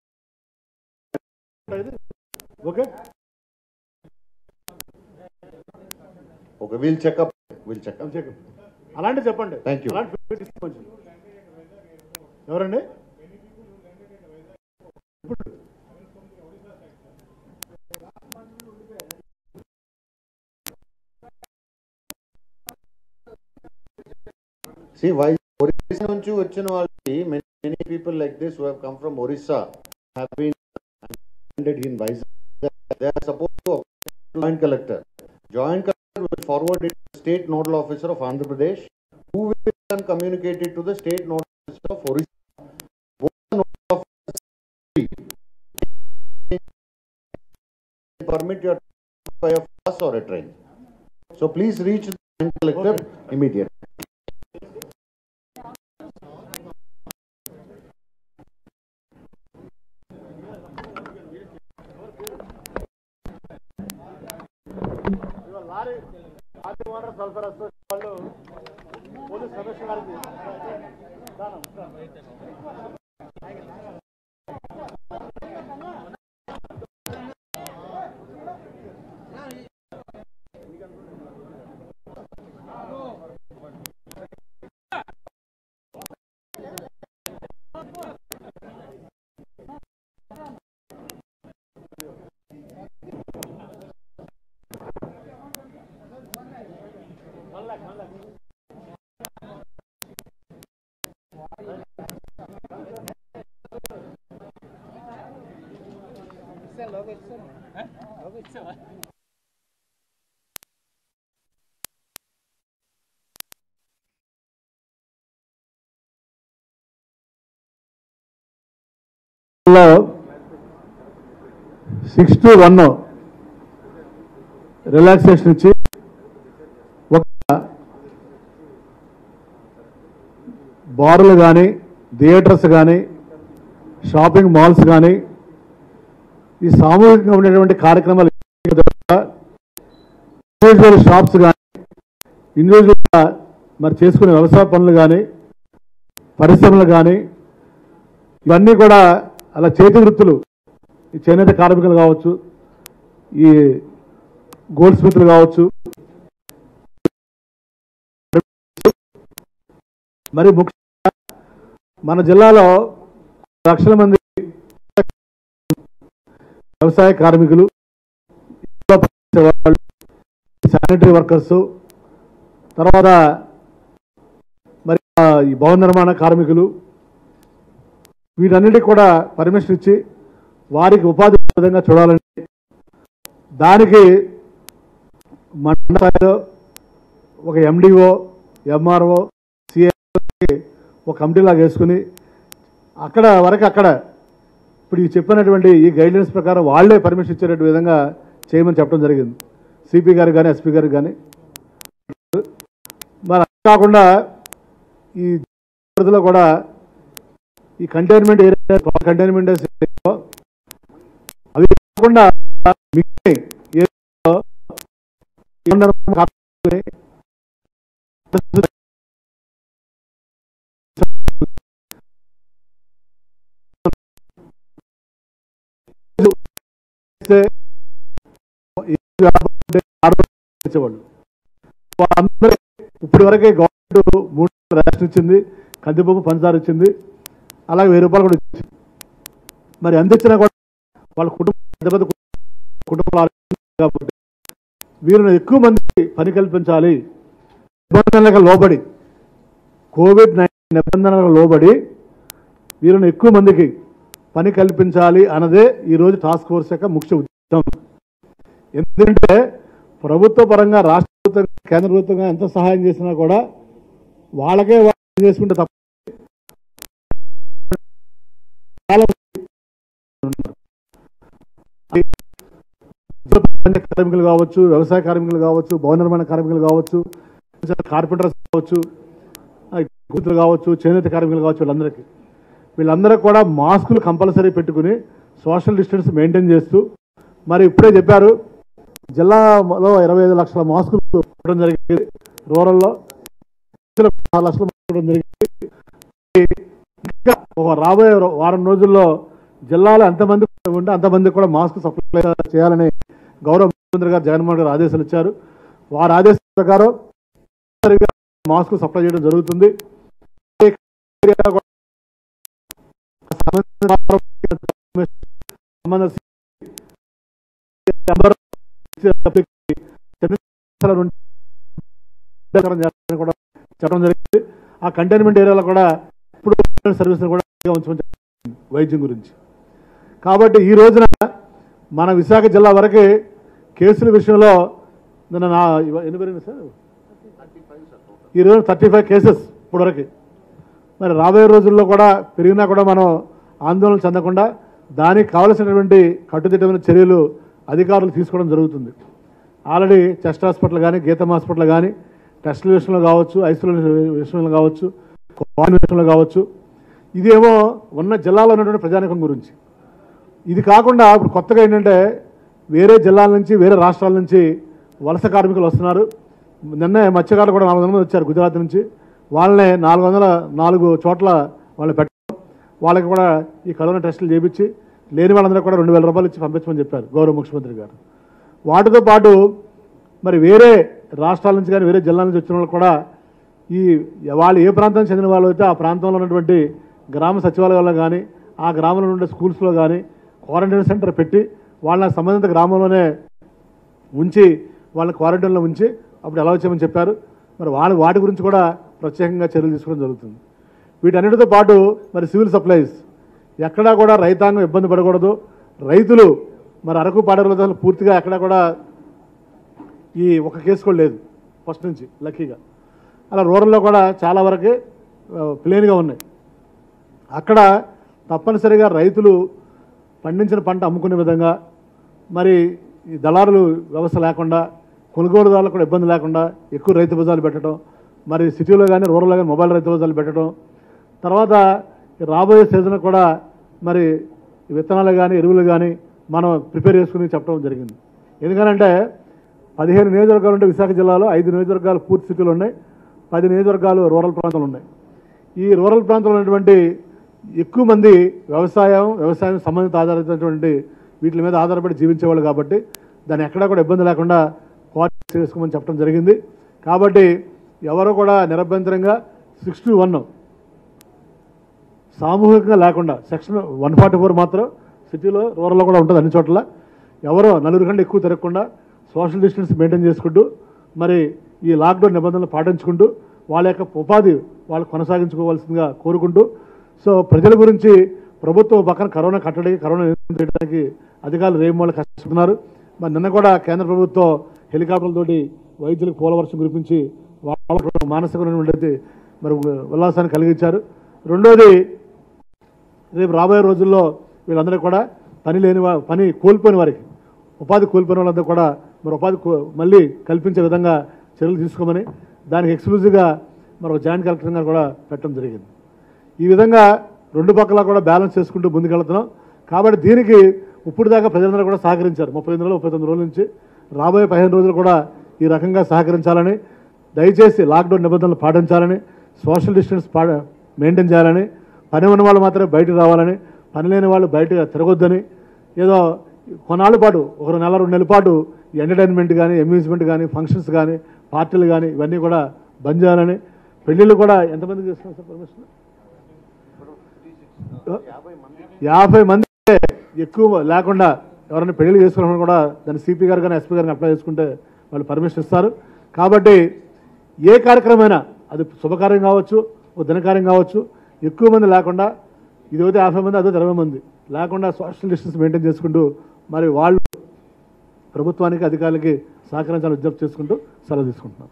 ఓకే ఒక wheel checkup wheel checkup check అలాంటి చెప్పండి Thank you. అలాంటి ఫెసిలిటీ తీసుకోవచ్చు ఎవరండి సి వై ఒరిస్సా నుంచి వచ్చిన వాళ్ళకి many people like this who have come from Orissa have been in Vizag they are suppose to joint collector joint collector will forward it state nodal officer of Andhra Pradesh who will can communicate it to the state nodal officer of Orissa. Both the nodal officers permit your by a bus or a train. So please reach the joint collector immediately. Lorry ఆర్టీ వాటర్ సల్ఫర్ అసోసియేషన్ వాళ్ళు పోలీస్ కమిషనర్ గారికి దానం, దానం. లో సిక్స్ టు వన్ రిలాక్సేషన్ ఇచ్చి ఒక బార్లు కానీ థియేటర్స్ కానీ షాపింగ్ మాల్స్ కానీ ఈ సామూహికంగా ఉండేటువంటి కార్యక్రమాలు ఇండివిజువల్ షాప్స్ కానీ ఇండివిజువల్గా మరి చేసుకునే వ్యవసాయ పనులు కానీ పరిశ్రమలు కానీ ఇవన్నీ కూడా అలా చేతి వృత్తులు ఈ చేనేత కార్మికులు కావచ్చు ఈ గోల్డ్ స్మిత్లు కావచ్చు మరి ముఖ్యంగా మన జిల్లాలో లక్షల మంది వ్యవసాయ కార్మికులు ఇంట్లో పనిచేసే వాళ్ళు, శానిటరీ వర్కర్స్ తర్వాత మరి ఆ, ఈ భవన నిర్మాణ కార్మికులు వీటన్నిటికి కూడా పర్మిషన్ ఇచ్చి వారికి ఉపాధి విధంగా చూడాలని దానికి మండల స్థాయిలో ఒక ఎండిఓ ఎంఆర్ఓ సిఏ ఒక కమిటీలాగా వేసుకుని అక్కడ వరకు అక్కడ ఇప్పుడు ఈ చెప్పినటువంటి ఈ గైడ్లైన్స్ ప్రకారం వాళ్ళే పర్మిషన్ ఇచ్చేటట్టు విధంగా చేయమని చెప్పడం జరిగింది సిపి గారికి కానీ ఎస్పీ గారికి కానీ మరి అది కాకుండా ఈ పరిధిలో కూడా ఈ కంటైన్మెంట్ ఏరియా కంటైన్మెంట్ ఏరియాలో అవి కాకుండా మిగిలిన ఏరియాలో ఏమన్నా కాపాడుకుని చేస్తే ఏ వ్యాపారం ఉంటే ఆడవాళ్ళు చేసేవాళ్ళు వాళ్ళందరూ ఇప్పటి వరకే గవర్నమెంట్ మూడు రేషన్ ఇచ్చింది కందిపప్పు పంచదార ఇచ్చింది అలాగే వెయ్యి రూపాయలు కూడా ఇచ్చింది మరి అందించినా కూడా వాళ్ళ కుటుంబం పెద్ద పెద్ద కుటుంబాలు ఆలోచించాలి కాబట్టి వీరిని ఎక్కువ మందికి పని కల్పించాలి నిబంధనలకు లోబడి కోవిడ్ నైన్టీన్ నిబంధనలకు లోబడి వీళ్ళని ఎక్కువ మందికి పని కల్పించాలి అన్నదే ఈరోజు టాస్క్ ఫోర్స్ యొక్క ముఖ్య ఉద్దేశం ఎందుకంటే ప్రభుత్వ పరంగా రాష్ట్ర ప్రభుత్వం కేంద్ర ప్రభుత్వంగా ఎంత సహాయం చేసినా కూడా వాళ్ళకే వాళ్ళు చేసుకుంటే తప్ప చాలా మంది ఉన్నారు. అది ఉద్యోగ కార్మికులు కావచ్చు వ్యవసాయ కార్మికులు కావచ్చు భవన నిర్మాణ కార్మికులు కావచ్చు కార్పెంటర్స్ కావచ్చు ఆ, కూతురు కావచ్చు చేనేత కార్మికులు కావచ్చు వీళ్ళందరికీ వీళ్ళందరూ కూడా మాస్కులు కంపల్సరీ పెట్టుకుని సోషల్ డిస్టెన్స్ మెయింటైన్ చేస్తూ మరి ఇప్పుడే చెప్పారు జిల్లాలో ఇరవై ఐదు లక్షల మాస్కులు ఇవ్వడం జరిగింది రూరల్లో ఆరు లక్షల మాస్కులు ఇవ్వడం జరిగింది ఇంకా ఒక రాబోయే రో- వారం రోజుల్లో జిల్లాలో ఎంతమంది ఉంటే అంతమంది కూడా మాస్క్ సప్లై చేయాలని గౌరవ ముఖ్యమంత్రి గారు జగన్మోహన్ గారు ఆదేశాలు ఇచ్చారు వారి ఆదేశాల ప్రకారం తప్పనిసరిగా మాస్క్ సప్లై చేయడం జరుగుతుంది ఏ ఏరియా కూడా సంబంధించిన నెంబర్ చెన్నై నుండి చేయాలని కూడా చెప్పడం జరిగింది ఆ కంటైన్మెంట్ ఏరియాలో కూడా ఇప్పుడు సర్వీస్ కూడా ఉంచమని చెప్పారు వైద్యం గురించి కాబట్టి ఈ రోజున మన విశాఖ జిల్లా వరకే కేసుల విషయంలో నిన్న నా ఇవ- ఎన్ని పెరిగింది సార్ ఈ రోజు థర్టీ ఫైవ్ కేసెస్ ఇప్పటివరకు మరి రాబోయే రోజుల్లో కూడా పెరిగినా కూడా మనం ఆందోళన చెందకుండా దానికి కావలసినటువంటి కట్టుదిట్టమైన చర్యలు అధికారులు తీసుకోవడం జరుగుతుంది ఆల్రెడీ చెస్ట్ హాస్పిటల్ కానీ గీతం హాస్పిటల్ కానీ టెస్టుల విషయంలో కావచ్చు ఐసోలేషన్ విషయంలో కావచ్చు క్వారంటైన్ విషయంలో కావచ్చు ఇదేమో ఉన్న జిల్లాలో ఉన్నటువంటి ప్రజానికం గురించి ఇది కాకుండా ఇప్పుడు కొత్తగా ఏంటంటే వేరే జిల్లాల నుంచి వేరే రాష్ట్రాల నుంచి వలస కార్మికులు వస్తున్నారు నిన్నే మత్స్యకారులు కూడా నాలుగు వందల మంది వచ్చారు గుజరాత్ నుంచి వాళ్ళనే నాలుగు వందల నాలుగు చోట్ల వాళ్ళని పెట్టడం వాళ్ళకి కూడా ఈ కరోనా టెస్టులు చేయించి లేని వాళ్ళందరూ కూడా రెండు వేల రూపాయలు ఇచ్చి పంపించమని చెప్పారు గౌరవ ముఖ్యమంత్రి గారు వాటితో పాటు మరి వేరే రాష్ట్రాల నుంచి కానీ వేరే జిల్లాల నుంచి వచ్చిన వాళ్ళు కూడా ఈ వాళ్ళు ఏ ప్రాంతానికి చెందిన వాళ్ళు అయితే ఆ ప్రాంతంలో ఉన్నటువంటి గ్రామ సచివాలయాల్లో కానీ ఆ గ్రామంలో ఉండే స్కూల్స్లో కానీ క్వారంటైన్ సెంటర్ పెట్టి వాళ్ళ సంబంధిత గ్రామంలోనే ఉంచి వాళ్ళని క్వారంటైన్లో ఉంచి అప్పుడు ఎలా వచ్చామని చెప్పారు మరి వాళ్ళ వాటి గురించి కూడా ప్రత్యేకంగా చర్యలు తీసుకోవడం జరుగుతుంది వీటన్నిటితో పాటు మరి సివిల్ సప్లైస్ ఎక్కడా కూడా రైతాంగం ఇబ్బంది పడకూడదు రైతులు మరి అరకు పాడగలతో పూర్తిగా ఎక్కడా కూడా ఈ ఒక కేసు కూడా లేదు ఫస్ట్ నుంచి లక్కీగా అలా రూరల్లో కూడా చాలా వరకే ప్లేన్గా ఉన్నాయి అక్కడ తప్పనిసరిగా రైతులు పండించిన పంట అమ్ముకునే విధంగా మరి ఈ దళారులు వ్యవస్థ లేకుండా కొనుగోలుదారులకు కూడా ఇబ్బంది లేకుండా ఎక్కువ రైతు బజార్లు పెట్టడం మరి సిటీలో కానీ రూరల్లో కానీ మొబైల్ రైతు బజార్లు పెట్టడం తర్వాత ఈ రాబోయే సీజన్ కూడా మరి ఈ విత్తనాలు కానీ ఎరువులు కానీ మనం ప్రిపేర్ చేసుకుని చెప్పడం జరిగింది ఎందుకనంటే పదిహేను నియోజకవర్గాలు ఉంటే విశాఖ జిల్లాలో ఐదు నియోజకవర్గాలు పూర్తి సిటీలు ఉన్నాయి పది నియోజకవర్గాలు రూరల్ ప్రాంతాలు ఉన్నాయి ఈ రూరల్ ప్రాంతంలో ఉన్నటువంటి ఎక్కువ మంది వ్యవసాయం వ్యవసాయం సంబంధిత ఆధారితమైనటువంటి వీటి మీద ఆధారపడి జీవించేవాళ్ళు కాబట్టి దాన్ని ఎక్కడా కూడా ఇబ్బంది లేకుండా క్వారంటైన్ చేసుకోమని చెప్పడం జరిగింది కాబట్టి ఎవరు కూడా నిరభ్యంతరంగా సిక్స్ టు వన్ సామూహికంగా లేకుండా సెక్షన్ వన్ ఫార్టీ ఫోర్ మాత్రం సిటీలో రూరల్లో కూడా ఉంటుంది అన్ని చోట్ల ఎవరో నలుగురు కంటే ఎక్కువ తిరగకుండా సోషల్ డిస్టెన్స్ మెయింటైన్ చేసుకుంటూ మరి ఈ లాక్డౌన్ నిబంధనలు పాటించుకుంటూ వాళ్ళ యొక్క ఉపాధి వాళ్ళు కొనసాగించుకోవాల్సిందిగా కోరుకుంటూ సో ప్రజల గురించి ప్రభుత్వం పక్కన కరోనా కట్టడి కరోనా నియంత్రించడానికి అధికారులు రేపు వాళ్ళు కష్టపడుతున్నారు మరి నిన్న కూడా కేంద్ర ప్రభుత్వం హెలికాప్టర్లతోటి వైద్యులకు పోలవర్షం కురిపించి వాళ్ళ మానసికమైనటువంటి మరి ఉల్లాసాన్ని కలిగించారు రెండోది రేపు రాబోయే రోజుల్లో వీళ్ళందరూ కూడా పని లేని వా- పని కోల్పోయిన వారికి ఉపాధి కోల్పోయిన వాళ్ళందరూ కూడా మరి ఉపాధి కో- మళ్ళీ కల్పించే విధంగా చర్యలు తీసుకోమని దానికి ఎక్స్క్లూజివ్గా మరి ఒక జాయింట్ కలెక్టర్ గారు కూడా పెట్టడం జరిగింది ఈ విధంగా రెండు పక్కల కూడా బ్యాలెన్స్ చేసుకుంటూ ముందుకెళ్తున్నాం కాబట్టి దీనికి ఇప్పుడు దాకా ప్రజలందరూ కూడా సహకరించారు ముప్పై ఎనిమిది రోజులు ముప్పై తొమ్మిది రోజుల నుంచి రాబోయే పదిహేను రోజులు కూడా ఈ రకంగా సహకరించాలని దయచేసి లాక్డౌన్ నిబంధనలు పాటించాలని సోషల్ డిస్టెన్స్ పా మెయింటైన్ చేయాలని పని ఉన్న వాళ్ళు మాత్రమే బయటకు రావాలని పని లేని వాళ్ళు బయట తిరగొద్దని ఏదో కొన్నాళ్ళ పాటు ఒక నెల రెండు నెలల పాటు ఈ ఎంటర్టైన్మెంట్ కానీ అమ్యూజ్మెంట్ కానీ ఫంక్షన్స్ కానీ పార్టీలు కానీ ఇవన్నీ కూడా బంద్ చేయాలని పెళ్ళిళ్ళు కూడా ఎంతమందికి చేస్తున్నాం సార్ పర్మిషన్ యాభై మంది ఎక్కువ లేకుండా ఎవరైనా పెళ్లి చేసుకున్నప్పుడు కూడా దాన్ని సిపి గారు కానీ ఎస్పీ గారిని అప్లై చేసుకుంటే వాళ్ళు పర్మిషన్ ఇస్తారు కాబట్టి ఏ కార్యక్రమమైనా అది శుభకార్యం కావచ్చు ఒక దినకార్యం కావచ్చు ఎక్కువ మంది లేకుండా ఇది అయితే యాభై మంది అదో ఇరవై మంది లేకుండా సోషల్ డిస్టెన్స్ మెయింటైన్ చేసుకుంటూ మరి వాళ్ళు ప్రభుత్వానికి అధికారులకి సహకరించాలని విజ్ఞప్తి చేసుకుంటూ సెలవు తీసుకుంటున్నాం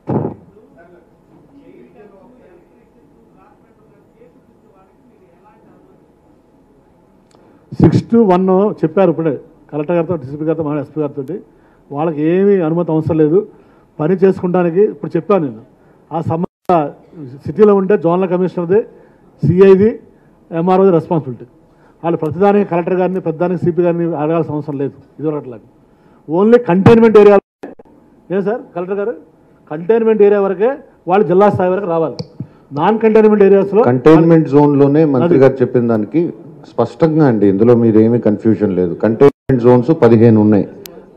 సిక్స్ టు వన్ చెప్పారు ఇప్పుడే కలెక్టర్ గారితో డిసిపి గారితో మా ఎస్పీ గారితో వాళ్ళకి ఏమీ అనుమతి అవసరం లేదు పని చేసుకుంటానికి ఇప్పుడు చెప్పాను నేను ఆ సంబంధ సిటీలో ఉంటే జోనల్ కమిషనర్ది సిఐది ఎంఆర్ఓది రెస్పాన్సిబిలిటీ వాళ్ళు ప్రతిదానికి కలెక్టర్ గారిని ప్రతిదానికి సిపి గారిని అడగాల్సిన అవసరం లేదు ఇదివరట్లాగా ఓన్లీ కంటైన్మెంట్ ఏరియా ఏం సార్ కలెక్టర్ గారు కంటైన్మెంట్ ఏరియా వరకే వాళ్ళు జిల్లా స్థాయి వరకు రావాలి నాన్ కంటైన్మెంట్ ఏరియాస్లో కంటైన్మెంట్ జోన్ లోనే మంత్రి గారు చెప్పిన దానికి స్పష్టంగా అండి ఇందులో మీరు ఏమీ కన్ఫ్యూజన్ లేదు కంటైన్మెంట్ జోన్స్ పదిహేను ఉన్నాయి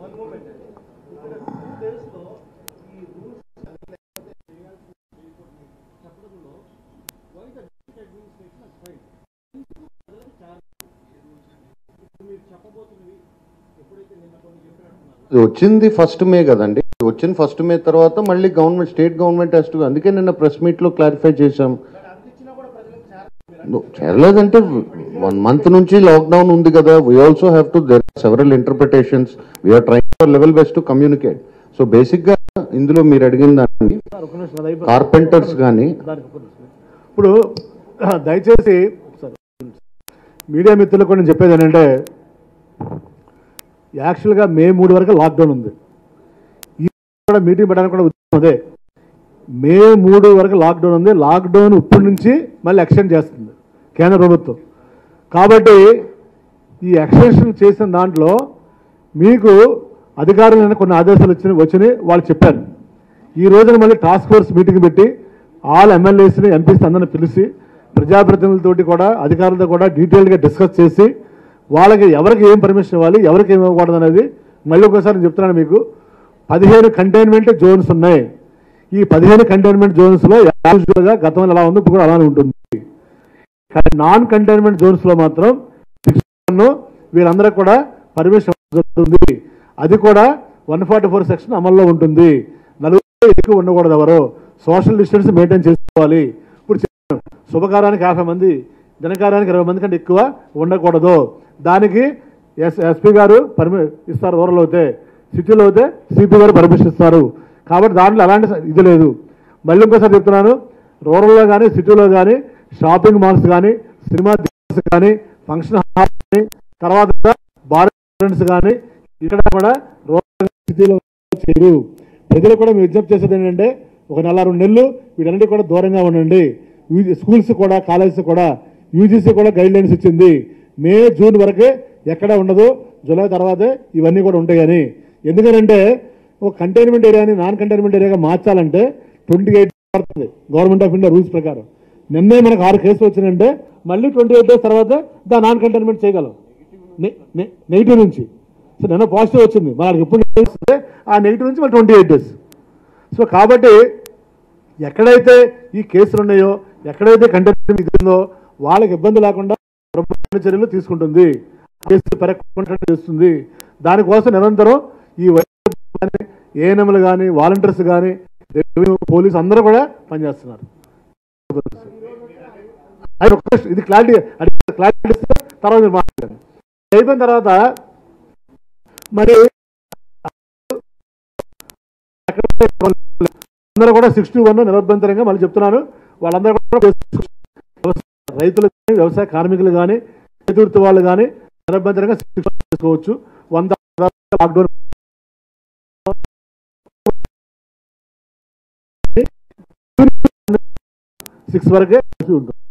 ఇది వచ్చింది ఫస్ట్ మే కదండి ఇది వచ్చిన ఫస్ట్ మే తర్వాత మళ్ళీ గవర్నమెంట్ స్టేట్ గవర్నమెంట్ హెస్ట్ అందుకే నిన్న ప్రెస్ మీట్ లో క్లారిఫై చేశాం No, చేరలేదంటే వన్ మంత్ నుంచి లాక్డౌన్ ఉంది కదా we also have to there several interpretations we are trying for level best to communicate so basic గా ఇందులో మీరు అడిగిన దాన్ని సార్, ఒక నిమిషం, అది అయిపోయింది. కార్పెంటర్స్ కానీ దానికి ఒక నిమిషం. ఇప్పుడు దయచేసి సార్, మీడియా మిత్రులకు కూడా నేను చెప్పేది ఏంటంటే యాక్చువల్గా మే మూడు వరకు లాక్డౌన్ ఉంది ఈ కూడా మీటింగ్ పెట్టడానికి కూడా ఉద్దేశం అదే మే మూడు వరకు లాక్డౌన్ ఉంది లాక్డౌన్ ఇప్పటి నుంచి మళ్ళీ ఎక్స్టెండ్ చేస్తుంది కేంద్ర ప్రభుత్వం కాబట్టి ఈ ఎక్స్టెన్షన్ చేసిన దాంట్లో మీకు అధికారులైన కొన్ని ఆదేశాలు వచ్చిన వచ్చినాయి వాళ్ళు చెప్పారు ఈ రోజున మళ్ళీ టాస్క్ ఫోర్స్ మీటింగ్ పెట్టి ఆల్ ఎమ్మెల్యేస్ని ఎంపీస్ అందరిని పిలిచి ప్రజాప్రతినిధులతోటి కూడా అధికారులతో కూడా డీటెయిల్గా డిస్కస్ చేసి వాళ్ళకి ఎవరికి ఏం పర్మిషన్ ఇవ్వాలి ఎవరికి ఏమి ఇవ్వకూడదు అనేది మళ్ళీ ఒకసారి నేను చెప్తున్నాను మీకు పదిహేను కంటైన్మెంట్ జోన్స్ ఉన్నాయి ఈ పదిహేను కంటైన్మెంట్ జోన్స్లో యాజువల్గా గతంలో ఎలా ఉంది ఇప్పుడు కూడా అలానే ఉంటుంది కానీ నాన్ కంటైన్మెంట్ జోన్స్లో మాత్రం శిక్షణ వీరందరూ కూడా పర్మిషన్ జరుగుతుంది అది కూడా వన్ ఫార్టీ ఫోర్ సెక్షన్ అమల్లో ఉంటుంది నలుగురు ఎక్కువ ఉండకూడదు ఎవరు సోషల్ డిస్టెన్స్ మెయింటైన్ చేసుకోవాలి ఇప్పుడు చెప్పాను శుభకారానికి యాభై మంది దినకారానికి ఇరవై మంది కంటే ఎక్కువ ఉండకూడదు దానికి ఎస్ ఎస్పీ గారు పర్మి ఇస్తారు రూరల్ అయితే సిటీలో అయితే సిపి గారు పర్మిషన్ ఇస్తారు కాబట్టి దాంట్లో అలాంటి స- ఇది లేదు మళ్ళీ ఇంకోసారి చెప్తున్నాను రూరల్లో కానీ సిటీలో కానీ షాపింగ్ మాల్స్ కానీ సినిమా థియేటర్స్ కానీ ఫంక్షన్ హాల్ కానీ తర్వాత బార్ రెస్టారెంట్స్ కానీ ఇక్కడ కూడా రూరల్ సిటీలో చేయరు ప్రజలు కూడా మేము విజ్ఞప్తి చేసేది ఏంటంటే ఒక నెల రెండు నెలలు వీటన్నిటి కూడా దూరంగా ఉండండి యూ- స్కూల్స్ కూడా కాలేజెస్ కూడా యూజీసీ కూడా గైడ్ లైన్స్ ఇచ్చింది మే జూన్ వరకే ఎక్కడ ఉండదు జూలై తర్వాతే ఇవన్నీ కూడా ఉంటాయి కానీ ఎందుకనంటే ఒక కంటైన్మెంట్ ఏరియాని నాన్ కంటైన్మెంట్ ఏరియాగా మార్చాలంటే ట్వంటీ ఎయిట్ పడుతుంది గవర్నమెంట్ ఆఫ్ ఇండియా రూల్స్ ప్రకారం నిన్నే మనకు ఆరు కేసులు వచ్చినాయంటే మళ్ళీ ట్వంటీ ఎయిట్ డేస్ తర్వాత దా నాన్ కంటైన్మెంట్ చేయగలం నెగిటివ్ నుంచి సో నిన్న పాజిటివ్ వచ్చింది మనకి ఎప్పుడు negative వస్తే ఆ నెగిటివ్ నుంచి మళ్ళీ ట్వంటీ ఎయిట్ డేస్ సో కాబట్టి ఎక్కడైతే ఈ కేసులు ఉన్నాయో ఎక్కడైతే కంటైన్మెంట్ ఇదిందో వాళ్ళకి ఇబ్బంది లేకుండా ప్రభుత్వ చర్యలు తీసుకుంటుంది కేసులు పెరగకుండా చేస్తుంది దానికోసం నిరంతరం ఈ వైద్యులు కానీ ఏఎన్ఎంలు కానీ వాలంటీర్స్ కానీ రెవెన్యూ పోలీస్ అందరూ కూడా పనిచేస్తున్నారు అది ఒక question. ఇది క్లారిటీ అడిగిన క్లారిటీ ఇస్తే తర్వాత మీరు మాట్లాడండి అయిపోయిన తర్వాత మరి అందరూ కూడా సిక్స్టీ వన్ నిరభ్యంతరంగా మళ్ళీ చెప్తున్నాను వాళ్ళందరూ కూడా వ్యవసాయ- రైతులు కానీ వ్యవసాయ కార్మికులు కానీ చేతివృత్తి వాళ్ళు కానీ నిరభ్యంతరంగా చేసుకోవచ్చు వంద లాక్డౌన్ సిక్స్ వరకే ఉంటుంది